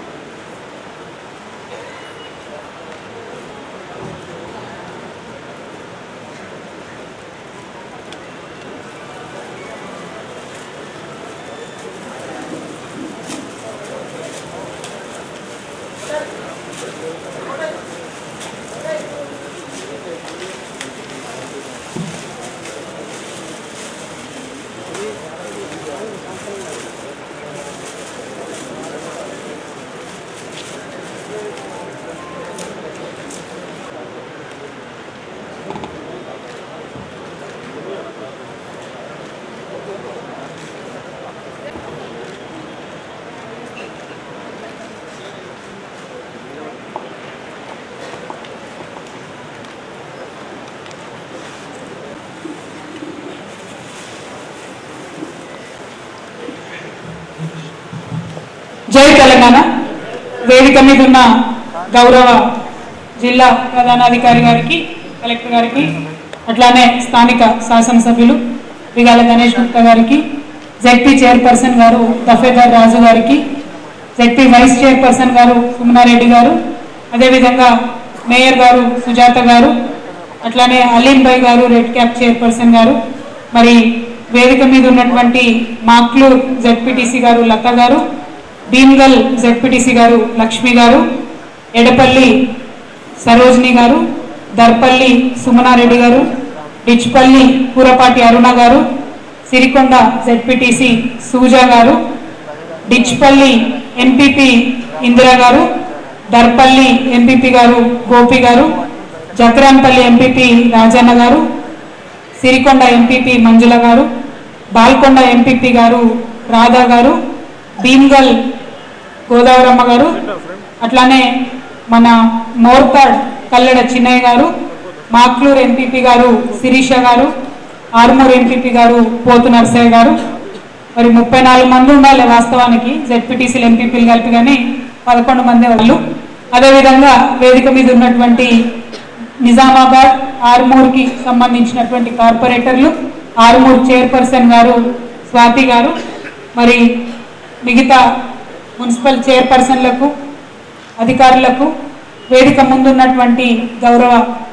జై తెలంగాణ వేదిక మీద ఉన్న గౌరవ జిల్లా ప్రధానాధికారి గారికి కలెక్టర్ గారికి అట్లానే స్థానిక శాసనసభ్యులు విగాల గణేష్ గుప్తా గారికి జెడ్పీ చైర్పర్సన్ గారు దఫేదార్ రాజు గారికి జెడ్పీ వైస్ చైర్పర్సన్ గారు సుమనారెడ్డి గారు అదేవిధంగా మేయర్ గారు సుజాత గారు అట్లానే అలీం భాయ్ గారు రెడ్ క్యాప్ చైర్పర్సన్ గారు మరి వేదిక మీద ఉన్నటువంటి మాక్లూర్ జెడ్పీటీసీ గారు లత గారు భీమ్గల్ జెడ్పీటీసీ గారు లక్ష్మి గారు ఎడపల్లి సరోజిని గారు దర్పల్లి సుమనారెడ్డి గారు డిచ్పల్లి కూరపాటి అరుణ గారు సిరికొండ జెడ్పీటీసీ సూజా గారు డిచ్పల్లి ఎంపీపీ ఇందిరా గారు దర్పల్లి ఎంపీపీ గారు గోపి గారు జక్రాన్పల్లి ఎంపీపీ రాజన్న గారు సిరికొండ ఎంపీపీ మంజుల గారు బాల్కొండ ఎంపీపీ గారు రాధా గారు భీమ్గల్ గోదావరమ్మ గారు అట్లానే మన మోర్తాడ్ కల్లెడ చిన్నయ్య గారు మాక్లూర్ ఎంపీపీ గారు శిరీష గారు ఆర్మూర్ ఎంపీపీ గారు పోతు నర్సయ్య గారు మరి ముప్పై నాలుగు మంది ఉండాలి వాస్తవానికి జెడ్పీటీసీలు ఎంపీపీలు కలిపి కానీ పదకొండు మంది వాళ్ళు అదేవిధంగా వేదిక మీద ఉన్నటువంటి నిజామాబాద్ ఆర్మూర్కి సంబంధించినటువంటి కార్పొరేటర్లు ఆర్మూర్ చైర్పర్సన్ గారు స్వాతి గారు మరి మిగతా మున్సిపల్ చైర్పర్సన్లకు అధికారులకు వేదిక ముందున్నటువంటి గౌరవ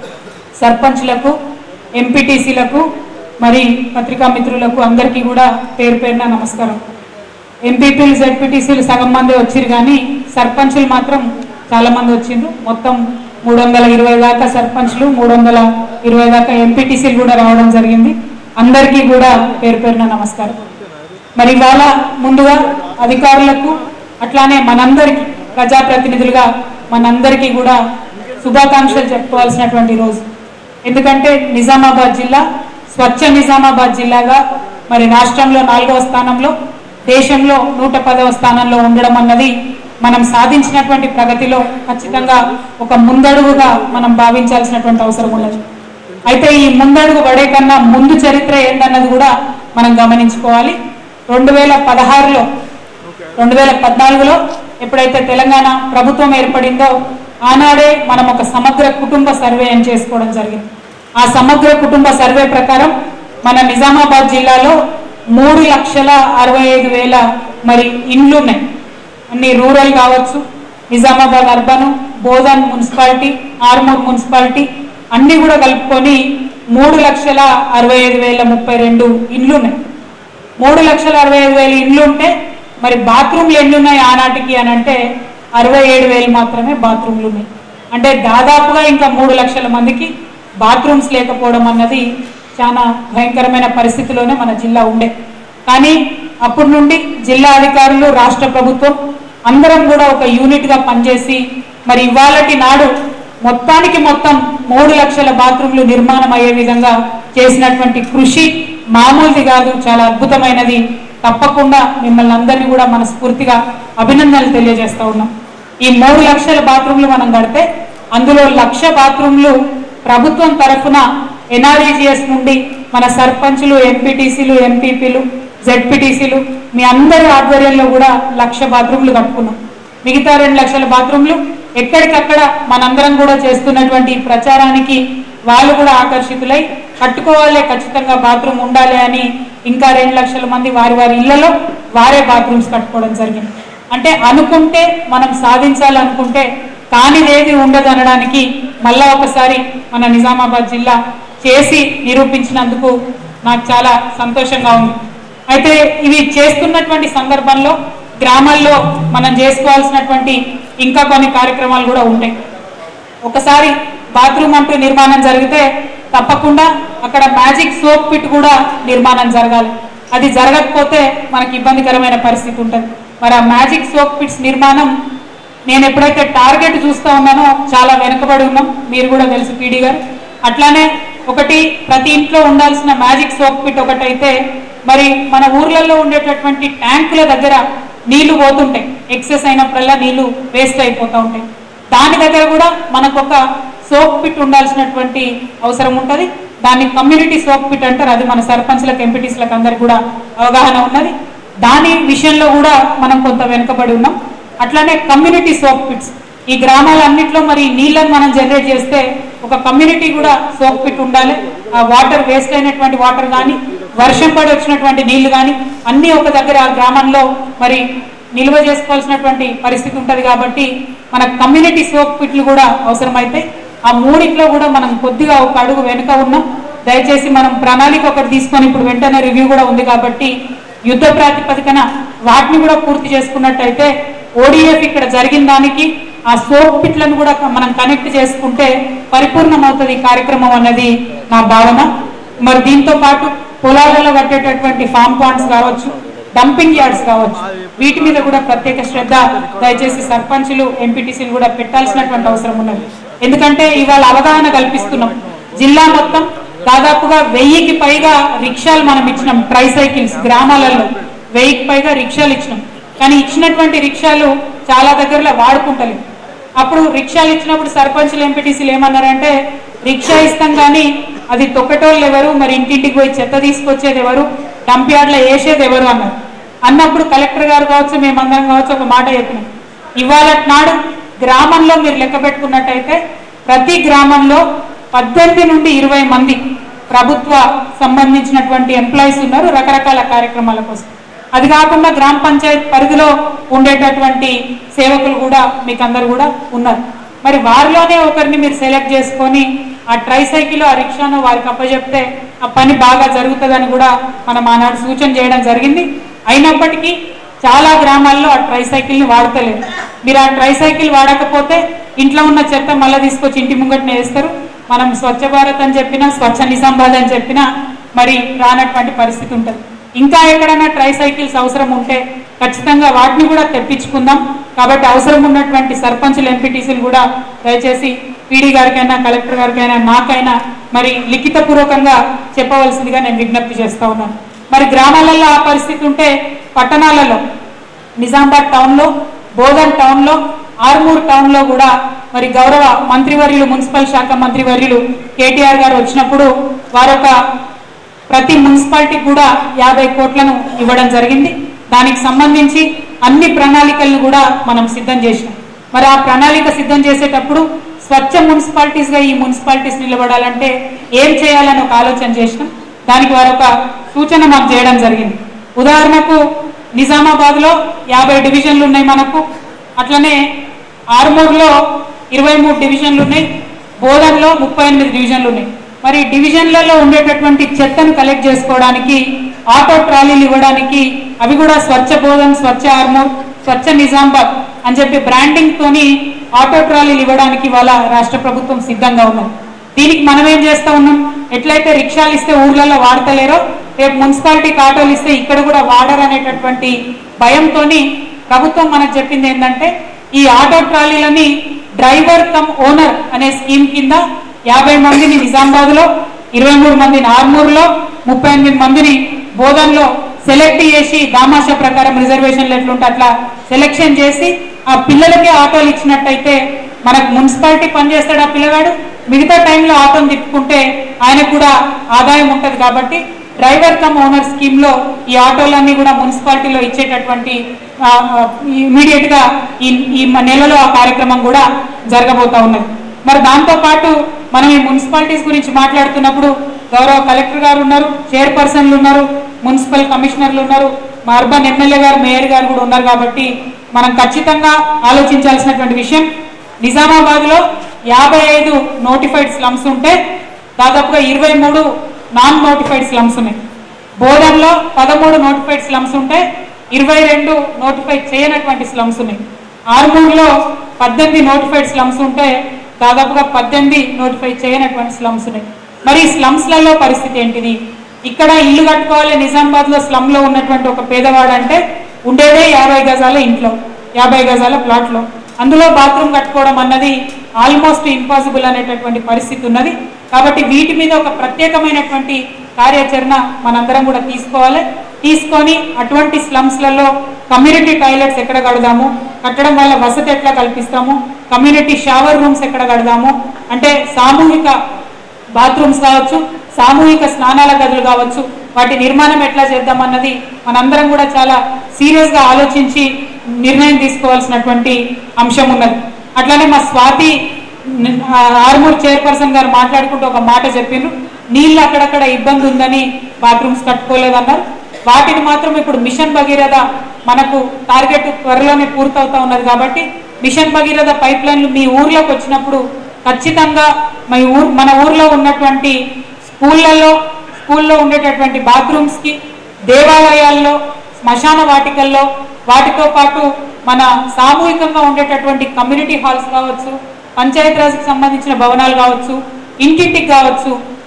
సర్పంచ్లకు ఎంపీటీసీలకు మరి పత్రికా మిత్రులకు అందరికీ కూడా పేరు పేరున నమస్కారం ఎంపీపీలు జెడ్పీటీసీలు సగం మంది వచ్చిరు కానీ సర్పంచులు మాత్రం చాలా మంది వచ్చిండ్రు మొత్తం మూడు వందల ఇరవై దాకా సర్పంచ్లు మూడు వందల ఇరవై దాకా ఎంపీటీసీలు కూడా రావడం జరిగింది అందరికీ కూడా పేరు పేరున నమస్కారం మరి ఇవాళ ముందుగా అధికారులకు అట్లానే మనందరికీ ప్రజాప్రతినిధులుగా మనందరికీ కూడా శుభాకాంక్షలు చెప్పుకోవాల్సినటువంటి రోజు ఎందుకంటే నిజామాబాద్ జిల్లా స్వచ్ఛ నిజామాబాద్ జిల్లాగా మరి రాష్ట్రంలో నాలుగవ స్థానంలో దేశంలో నూట పదవ స్థానంలో ఉండడం అన్నది మనం సాధించినటువంటి ప్రగతిలో ఖచ్చితంగా ఒక ముందడుగుగా మనం భావించాల్సినటువంటి అవసరం ఉన్నది అయితే ఈ ముందడుగు పడే కన్నా ముందు చరిత్ర ఏంటన్నది కూడా మనం గమనించుకోవాలి రెండు వేల పదహారులో రెండు వేల పద్నాలుగులో ఎప్పుడైతే తెలంగాణ ప్రభుత్వం ఏర్పడిందో ఆనాడే మనం ఒక సమగ్ర కుటుంబ సర్వే అని చేసుకోవడం జరిగింది ఆ సమగ్ర కుటుంబ సర్వే ప్రకారం మన నిజామాబాద్ జిల్లాలో మూడు లక్షల అరవై ఐదు వేల మరి ఇండ్లు ఉన్నాయి అన్ని రూరల్ కావచ్చు Nizamabad urban Bodhan municipality Armoor municipality అన్ని కూడా కలుపుకొని మూడు లక్షల అరవై ఐదు వేల ముప్పై రెండు ఇండ్లు ఉన్నాయి మూడు లక్షల అరవై ఐదు వేల ఇండ్లు ఉంటే మరి బాత్రూమ్లు ఎన్ని ఉన్నాయి ఆనాటికి అని అంటే అరవై ఏడు వేలు మాత్రమే బాత్రూమ్లు ఉన్నాయి అంటే దాదాపుగా ఇంకా మూడు లక్షల మందికి బాత్రూమ్స్ లేకపోవడం అన్నది చాలా భయంకరమైన పరిస్థితిలోనే మన జిల్లా ఉండే కానీ అప్పటి నుండి జిల్లా అధికారులు రాష్ట్ర ప్రభుత్వం అందరం కూడా ఒక యూనిట్ గా పనిచేసి మరి ఇవాళటి నాడు మొత్తానికి మొత్తం మూడు లక్షల బాత్రూమ్లు నిర్మాణం అయ్యే విధంగా చేసినటువంటి కృషి మామూలుది కాదు చాలా అద్భుతమైనది తప్పకుండా మిమ్మల్ని అందరినీ కూడా మనస్ఫూర్తిగా అభినందనలు తెలియజేస్తా ఉన్నాం ఈ మూడు లక్షల బాత్రూమ్లు మనం కడితే అందులో లక్ష బాత్రూమ్లు ప్రభుత్వం తరఫున ఎన్ఆర్ఈజిఎస్ నుండి మన సర్పంచులు ఎంపీటీసీలు ఎంపీపీలు జెడ్పీటీసీలు మీ అందరి ఆధ్వర్యంలో కూడా లక్ష బాత్రూమ్లు కట్టుకున్నాం మిగతా రెండు లక్షల బాత్రూమ్లు ఎక్కడికక్కడ మనందరం కూడా చేస్తున్నటువంటి ఈ ప్రచారానికి వాళ్ళు కూడా ఆకర్షితులై కట్టుకోవాలే ఖచ్చితంగా బాత్రూమ్ ఉండాలి అని ఇంకా రెండు లక్షల మంది వారి వారి ఇళ్లలో వారే బాత్రూమ్స్ కట్టుకోవడం జరిగింది అంటే అనుకుంటే మనం సాధించాలనుకుంటే కానిదేది ఉండదు అనడానికి మళ్ళా ఒకసారి మన నిజామాబాద్ జిల్లా చేసి నిరూపించినందుకు నాకు చాలా సంతోషంగా ఉంది అయితే ఇవి చేస్తున్నటువంటి సందర్భంలో గ్రామాల్లో మనం చేసుకోవాల్సినటువంటి ఇంకా కొన్ని కార్యక్రమాలు కూడా ఉంటాయి ఒకసారి బాత్రూమ్ అంటూ నిర్మాణం జరిగితే తప్పకుండా అక్కడ మ్యాజిక్ సోప్ పిట్ కూడా నిర్మాణం జరగాలి అది జరగకపోతే మనకి ఇబ్బందికరమైన పరిస్థితి ఉంటుంది మరి ఆ మ్యాజిక్ సోప్ పిట్స్ నిర్మాణం నేను ఎప్పుడైతే టార్గెట్ చూస్తా ఉన్నానో చాలా వెనుకబడి ఉన్నాం మీరు కూడా తెలుసు పీడీ గారు అట్లానే ఒకటి ప్రతి ఇంట్లో ఉండాల్సిన మ్యాజిక్ సోప్ పిట్ ఒకటైతే మరి మన ఊర్లలో ఉండేటటువంటి ట్యాంకుల దగ్గర నీళ్లు పోతుంటాయి ఎక్సెస్ అయినప్పుడల్లా నీళ్లు వేస్ట్ అయిపోతూ ఉంటాయి దాని దగ్గర కూడా మనకు ఒక సోప్ పిట్ ఉండాల్సినటువంటి అవసరం ఉంటుంది దాన్ని కమ్యూనిటీ సోప్ పిట్ అంటారు అది మన సర్పంచ్లకు ఎంపీటీస్లకు అందరికి కూడా అవగాహన ఉన్నది దాని విషయంలో కూడా మనం కొంత వెనుకబడి ఉన్నాం అట్లానే కమ్యూనిటీ సోప్ పిట్స్ ఈ గ్రామాలన్నింటిలో మరి నీళ్ళని మనం జనరేట్ చేస్తే ఒక కమ్యూనిటీ కూడా సోప్ పిట్ ఉండాలి ఆ వాటర్ వేస్ట్ అయినటువంటి వాటర్ కానీ వర్షం పడి వచ్చినటువంటి నీళ్లు కానీ అన్నీ ఒక దగ్గర ఆ గ్రామంలో మరి నిల్వ చేసుకోవాల్సినటువంటి పరిస్థితి ఉంటుంది కాబట్టి మన కమ్యూనిటీ సోప్ పిట్లు కూడా అవసరమైతాయి ఆ మూడిట్లో కూడా మనం కొద్దిగా ఒక అడుగు వెనుక ఉన్నాం దయచేసి మనం ప్రణాళిక ఒకటి తీసుకొని ఇప్పుడు వెంటనే రివ్యూ కూడా ఉంది కాబట్టి యుద్ధ ప్రాతిపదికన వాటిని కూడా పూర్తి చేసుకున్నట్టయితే ఓడిఎఫ్ ఇక్కడ జరిగిన దానికి ఆ సోప్ పిట్లను కూడా మనం కనెక్ట్ చేసుకుంటే పరిపూర్ణమవుతుంది ఈ కార్యక్రమం అన్నది నా భావన మరి దీంతో పాటు పొలాలలో కట్టేటటువంటి ఫామ్ పాండ్స్ కావచ్చు డంపింగ్ యార్డ్స్ కావచ్చు వీటి మీద కూడా ప్రత్యేక శ్రద్ధ దయచేసి సర్పంచులు ఎంపీటీసీలు కూడా పెట్టాల్సినటువంటి అవసరం ఉన్నది ఎందుకంటే ఇవాళ అవగాహన కల్పిస్తున్నాం జిల్లా మొత్తం దాదాపుగా వెయ్యికి పైగా రిక్షాలు మనం ఇచ్చినాం ట్రైసైకిల్స్ గ్రామాలలో వెయ్యికి పైగా రిక్షాలు ఇచ్చినాం కానీ ఇచ్చినటువంటి రిక్షాలు చాలా దగ్గరలో వాడుకుంటలేవు అప్పుడు రిక్షాలు ఇచ్చినప్పుడు సర్పంచులు ఎంపీటీసీలు ఏమన్నారంటే రిక్షా ఇస్తాం కానీ అది తొక్కటోళ్ళు ఎవరు మరి ఇంటింటికి పోయి చెత్త తీసుకొచ్చేది ఎవరు డంప్ యార్డ్లో వేసేది ఎవరు అన్నారు అన్నప్పుడు కలెక్టర్ గారు కావచ్చు మేమందరం కావచ్చు ఒక మాట చెప్పినాం ఇవాళ నాడు గ్రామంలో మీరు లెక్క పెట్టుకున్నట్టయితే ప్రతి గ్రామంలో పద్దెనిమిది నుండి ఇరవై మంది ప్రభుత్వ సంబంధించినటువంటి ఎంప్లాయీస్ ఉన్నారు రకరకాల కార్యక్రమాల కోసం అది కాకుండా గ్రామ పంచాయత్ పరిధిలో ఉండేటటువంటి సేవకులు కూడా మీకు అందరు కూడా ఉన్నారు మరి వారిలోనే ఒకరిని మీరు సెలెక్ట్ చేసుకొని ఆ ట్రైసైకిల్ ఆ రిక్షాను వారికి అప్పచెప్తే ఆ పని బాగా జరుగుతుందని కూడా మనం ఆనాడు సూచన చేయడం జరిగింది అయినప్పటికీ చాలా గ్రామాల్లో ఆ ట్రైసైకిల్ని వాడతలేరు మీరు ఆ ట్రైసైకిల్ వాడకపోతే ఇంట్లో ఉన్న చెత్త మళ్ళీ తీసుకొచ్చి ఇంటి ముంగటనే వేస్తారు మనం స్వచ్ఛ భారత్ అని చెప్పినా స్వచ్ఛ నిజామాబాద్ అని చెప్పినా మరి రానటువంటి పరిస్థితి ఉంటుంది ఇంకా ఎక్కడైనా ట్రైసైకిల్స్ అవసరం ఉంటే ఖచ్చితంగా వాటిని కూడా తెప్పించుకుందాం కాబట్టి అవసరం ఉన్నటువంటి సర్పంచులు ఎంపీటీసీలు కూడా దయచేసి పీడీ గారికైనా కలెక్టర్ గారికైనా నాకైనా మరి లిఖితపూర్వకంగా చెప్పవలసిందిగా నేను విజ్ఞప్తి చేస్తా ఉన్నాను మరి గ్రామాలలో ఆ పరిస్థితి ఉంటే పట్టణాలలో నిజామాబాద్ టౌన్లో బోధన్ టౌన్లో ఆర్మూర్ టౌన్లో కూడా మరి గౌరవ మంత్రివర్యులు మున్సిపల్ శాఖ మంత్రివర్యులు కేటీఆర్ గారు వచ్చినప్పుడు వారొక ప్రతి మున్సిపాలిటీకి కూడా యాభై కోట్లను ఇవ్వడం జరిగింది దానికి సంబంధించి అన్ని ప్రణాళికలను కూడా మనం సిద్ధం చేసినాం మరి ఆ ప్రణాళిక సిద్ధం చేసేటప్పుడు స్వచ్ఛ మున్సిపాలిటీస్ గా ఈ మున్సిపాలిటీస్ నిలబడాలంటే ఏం చేయాలని ఒక ఆలోచన చేసినాం దానికి వారు ఒక సూచన మాకు చేయడం జరిగింది ఉదాహరణకు నిజామాబాద్ లో యాభై డివిజన్లు ఉన్నాయి మనకు అట్లనే ఆర్మూర్లో ఇరవై మూడు డివిజన్లు ఉన్నాయి బోధన్లో ముప్పై ఎనిమిది డివిజన్లు ఉన్నాయి మరి డివిజన్లలో ఉండేటటువంటి చెత్తను కలెక్ట్ చేసుకోవడానికి ఆటో ట్రాలీలు ఇవ్వడానికి అవి కూడా స్వచ్ఛ బోధన్ స్వచ్ఛ ఆర్మూర్ స్వచ్ఛ నిజామాబాద్ అని చెప్పి బ్రాండింగ్ తోని ఆటో ట్రాలీలు ఇవ్వడానికి వాళ్ళ రాష్ట్ర ప్రభుత్వం సిద్ధంగా ఉన్నది దీనికి మనం ఏం చేస్తా ఉన్నాం ఎట్లయితే రిక్షాలు ఇస్తే ఊర్లలో వాడతలేరో రేపు మున్సిపాలిటీకి ఆటోలు ఇస్తే ఇక్కడ కూడా వాడరు అనేటటువంటి భయంతోని ప్రభుత్వం మనకు చెప్పింది ఏంటంటే ఈ ఆటో ట్రాలీలని డ్రైవర్ కమ్ ఓనర్ అనే స్కీమ్ కింద యాభై మందిని నిజామాబాద్ లో ఇరవై మూడు మందిని ఆర్మూర్లో ముప్పై ఎనిమిది మందిని బోధన్లో సెలెక్ట్ చేసి దామాషా ప్రకారం రిజర్వేషన్లు ఎట్లుంటే అట్లా సెలెక్షన్ చేసి ఆ పిల్లలకే ఆటోలు ఇచ్చినట్టయితే మనకు మున్సిపాలిటీ పనిచేస్తాడు ఆ పిల్లగాడు మిగతా టైంలో ఆటోని తిప్పుకుంటే ఆయనకు కూడా ఆదాయం ఉంటుంది కాబట్టి డ్రైవర్ కమ్ ఓనర్ స్కీమ్ లో ఈ ఆటోలన్నీ కూడా మున్సిపాలిటీలో ఇచ్చేటటువంటి ఇమీడియట్ గా ఈ ఈ నెలలో ఆ కార్యక్రమం కూడా జరగబోతా ఉన్నది మరి దాంతో పాటు మనం ఈ మున్సిపాలిటీస్ గురించి మాట్లాడుతున్నప్పుడు గౌరవ కలెక్టర్ గారు ఉన్నారు చైర్పర్సన్లు ఉన్నారు మున్సిపల్ కమిషనర్లు ఉన్నారు మా అర్బన్ ఎమ్మెల్యే గారు మేయర్ గారు కూడా ఉన్నారు కాబట్టి మనం ఖచ్చితంగా ఆలోచించాల్సినటువంటి విషయం నిజామాబాద్ లో యాభై ఐదు నోటిఫైడ్ స్లమ్స్ ఉంటే దాదాపుగా ఇరవై మూడు నాన్ నోటిఫైడ్ స్లమ్స్ ఉన్నాయి బోధన్లో పదమూడు నోటిఫైడ్ స్లమ్స్ ఉంటే ఇరవై రెండు నోటిఫై చేయనటువంటి స్లమ్స్ ఉన్నాయి ఆర్మూర్లో పద్దెనిమిది నోటిఫైడ్ స్లమ్స్ ఉంటే దాదాపుగా పద్దెనిమిది నోటిఫై చేయనటువంటి స్లమ్స్ ఉన్నాయి మరి ఈ స్లమ్స్లలో పరిస్థితి ఏంటిది ఇక్కడ ఇల్లు కట్టుకోవాలి నిజామాబాద్ లో స్లమ్ లో ఉన్నటువంటి ఒక పేదవాడు అంటే ఉండేదే యాభై గజాల ఇంట్లో యాభై గజాల ప్లాట్ లో అందులో బాత్రూమ్ కట్టుకోవడం అన్నది ఆల్మోస్ట్ ఇంపాసిబుల్ అనేటటువంటి పరిస్థితి ఉన్నది కాబట్టి వీటి మీద ఒక ప్రత్యేకమైనటువంటి కార్యాచరణ మనందరం కూడా తీసుకోవాలి తీసుకొని అటువంటి స్లమ్స్లలో కమ్యూనిటీ టాయిలెట్స్ ఎక్కడ కడదాము కట్టడం వల్ల వసతి ఎట్లా కల్పిస్తాము కమ్యూనిటీ షవర్ రూమ్స్ ఎక్కడ కడదాము అంటే సామూహిక బాత్రూమ్స్ కావచ్చు సామూహిక స్నానాల గదులు కావచ్చు వాటి నిర్మాణం ఎట్లా చేద్దామన్నది మనందరం కూడా చాలా సీరియస్ గా ఆలోచించి నిర్ణయం తీసుకోవాల్సినటువంటి అంశం ఉన్నది అట్లానే మా స్వాతి ఆ, ఆర్మూర్ చైర్పర్సన్ గారు మాట్లాడుకుంటూ ఒక మాట చెప్పిండ్రు నీళ్ళు అక్కడక్కడ ఇబ్బంది ఉందని బాత్రూమ్స్ కట్టుకోలేదన్నారు వాటిని మాత్రం ఇప్పుడు మిషన్ భగీరథ మనకు టార్గెట్ త్వరలోనే పూర్తవుతా ఉన్నది కాబట్టి మిషన్ భగీరథ పైప్ లైన్లు మీ ఊర్లోకి వచ్చినప్పుడు ఖచ్చితంగా మీ ఊర్ మన ఊర్లో ఉన్నటువంటి స్కూళ్ళల్లో స్కూల్లో ఉండేటటువంటి బాత్రూమ్స్ కి దేవాలయాల్లో శ్మశాన వాటికల్లో వాటితో పాటు మన సామూహికంగా ఉండేటటువంటి కమ్యూనిటీ హాల్స్ కావచ్చు పంచాయత్ రాజ్కి సంబంధించిన భవనాలు కావచ్చు ఇంటింటికి కావచ్చు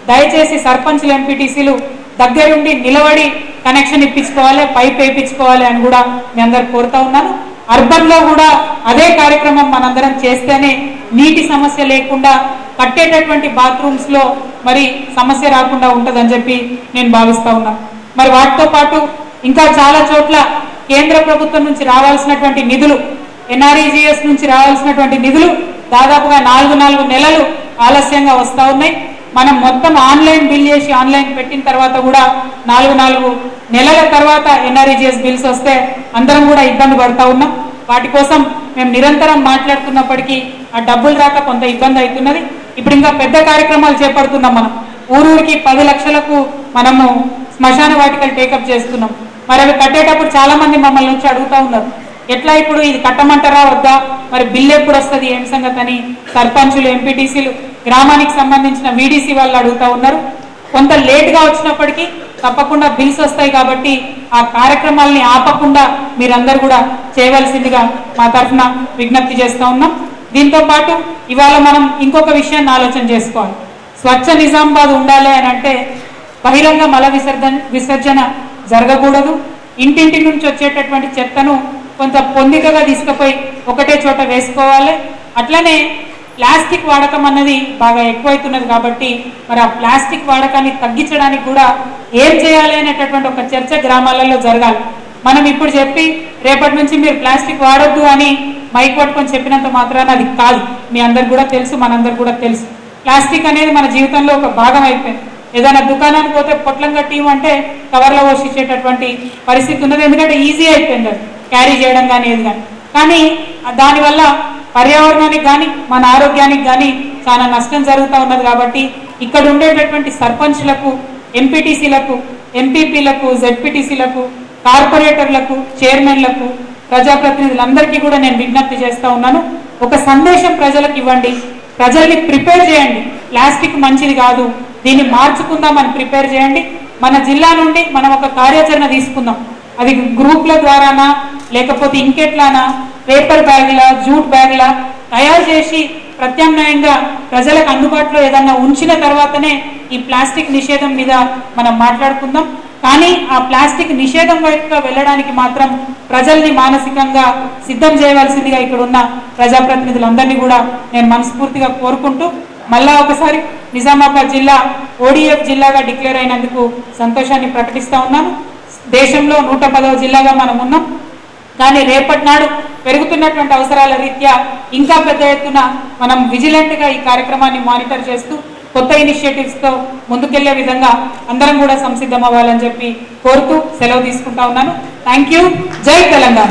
దయచేసి సర్పంచ్లు ఎంపీటీసీలు దగ్గరుండి నిలబడి కనెక్షన్ ఇప్పించుకోవాలి పైప్ వేయించుకోవాలి అని కూడా మీ అందరు కోరుతా ఉన్నాను అర్బన్ లో కూడా అదే కార్యక్రమం మనందరం చేస్తేనే నీటి సమస్య లేకుండా కట్టేటటువంటి బాత్రూమ్స్ లో మరి సమస్య రాకుండా ఉంటుందని చెప్పి నేను భావిస్తా ఉన్నాను మరి వాటితో పాటు ఇంకా చాలా చోట్ల కేంద్ర ప్రభుత్వం నుంచి రావాల్సినటువంటి నిధులు ఎన్ఆర్ఈజిఎస్ నుంచి రావాల్సినటువంటి నిధులు దాదాపుగా నాలుగు నాలుగు నెలలు ఆలస్యంగా వస్తూ ఉన్నాయి మనం మొత్తం ఆన్లైన్ బిల్ చేసి ఆన్లైన్ పెట్టిన తర్వాత కూడా నాలుగు నాలుగు నెలల తర్వాత ఎన్ఆర్ఈజిఎస్ బిల్స్ వస్తే అందరం కూడా ఇబ్బంది పడతా ఉన్నాం వాటి కోసం మేము నిరంతరం మాట్లాడుతున్నప్పటికీ ఆ డబ్బులు రాక కొంత ఇబ్బంది అవుతున్నది ఇప్పుడు ఇంకా పెద్ద కార్యక్రమాలు చేపడుతున్నాం మనం ఊరూరికి పది లక్షలకు మనము శ్మశాన వాటికలు టేకప్ చేస్తున్నాం మరి అవి కట్టేటప్పుడు చాలా మంది మమ్మల్ని వచ్చి అడుగుతా ఉన్నారు ఎట్లా ఇప్పుడు ఇది కట్టమంటారా వద్దా మరి బిల్ ఎప్పుడు వస్తుంది ఏం సంగతి అని సర్పంచులు ఎంపీటీసీలు గ్రామానికి సంబంధించిన వీడీసీ వాళ్ళు అడుగుతా ఉన్నారు కొంత లేట్గా వచ్చినప్పటికీ తప్పకుండా బిల్స్ వస్తాయి కాబట్టి ఆ కార్యక్రమాల్ని ఆపకుండా మీరందరూ కూడా చేయవలసిందిగా మా తరఫున విజ్ఞప్తి చేస్తా ఉన్నాం దీంతో పాటు ఇవాళ మనం ఇంకొక విషయాన్ని ఆలోచన చేసుకోవాలి స్వచ్ఛ నిజామాబాద్ ఉండాలి అని అంటే బహిరంగ మల విసర్జన విసర్జన జరగకూడదు ఇంటింటి నుంచి వచ్చేటటువంటి చెత్తను కొంత పొందికగా తీసుకుపోయి ఒకటే చోట వేసుకోవాలి అట్లనే ప్లాస్టిక్ వాడకం అన్నది బాగా ఎక్కువైతున్నది కాబట్టి మరి ఆ ప్లాస్టిక్ వాడకాన్ని తగ్గించడానికి కూడా ఏం చేయాలి అనేటటువంటి ఒక చర్చ గ్రామాలలో జరగాలి మనం ఇప్పుడు చెప్పి రేపటి నుంచి మీరు ప్లాస్టిక్ వాడొద్దు అని మైక్ పట్టుకొని చెప్పినంత మాత్రాన అది కాదు మీ అందరికి కూడా తెలుసు మనందరికి కూడా తెలుసు ప్లాస్టిక్ అనేది మన జీవితంలో ఒక భాగం అయిపోయింది ఏదైనా దుకాణానికి పోతే పొట్లం కట్టి అంటే కవర్లో పోషించేటటువంటి పరిస్థితి ఉన్నది ఎందుకంటే ఈజీ అయిపోయింది అది క్యారీ చేయడం కానీ ఏది కానీ కానీ ఆ దానివల్ల పర్యావరణానికి కానీ మన ఆరోగ్యానికి కానీ చాలా నష్టం జరుగుతూ ఉన్నది కాబట్టి ఇక్కడ ఉండేటటువంటి సర్పంచ్లకు ఎంపీటీసీలకు ఎంపీపీలకు జెడ్పీటీసీలకు కార్పొరేటర్లకు చైర్మన్లకు ప్రజాప్రతినిధులందరికీ కూడా నేను విజ్ఞప్తి చేస్తా ఉన్నాను ఒక సందేశం ప్రజలకు ఇవ్వండి ప్రజల్ని ప్రిపేర్ చేయండి ప్లాస్టిక్ మంచిది కాదు దీన్ని మార్చుకుందామని ప్రిపేర్ చేయండి మన జిల్లా నుండి మనం ఒక కార్యాచరణ తీసుకుందాం అది గ్రూప్ల ద్వారానా లేకపోతే ఇంకెట్లానా పేపర్ బ్యాగ్ల జూట్ బ్యాగ్ల తయారు చేసి ప్రత్యామ్నాయంగా ప్రజలకు అందుబాటులో ఏదన్నా ఉంచిన తర్వాతనే ఈ ప్లాస్టిక్ నిషేధం మీద మనం మాట్లాడుకుందాం కానీ ఆ ప్లాస్టిక్ నిషేధం వైపుగా వెళ్ళడానికి మాత్రం ప్రజల్ని మానసికంగా సిద్ధం చేయవలసిందిగా ఇక్కడ ఉన్న ప్రజాప్రతినిధులందరినీ కూడా నేను మనస్ఫూర్తిగా కోరుకుంటూ మళ్ళా ఒకసారి నిజామాబాద్ జిల్లా ఓడిఎఫ్ జిల్లాగా డిక్లేర్ అయినందుకు సంతోషాన్ని ప్రకటిస్తా ఉన్నాను దేశంలో నూట పదవ జిల్లాగా మనం ఉన్నాం కానీ రేపటి నాడు పెరుగుతున్నటువంటి అవసరాల రీత్యా ఇంకా పెద్ద ఎత్తున మనం విజిలెంట్ గా ఈ కార్యక్రమాన్ని మానిటర్ చేస్తూ కొత్త ఇనిషియేటివ్స్ తో ముందుకెళ్లే విధంగా అందరం కూడా సంసిద్ధం అవ్వాలని చెప్పి కోరుతూ సెలవు తీసుకుంటా ఉన్నాను థ్యాంక్ యూ జై తెలంగాణ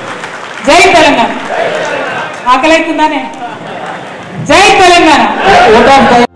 జై తెలంగాణ ఆకలి అవుతుందానే జై తెలంగాణ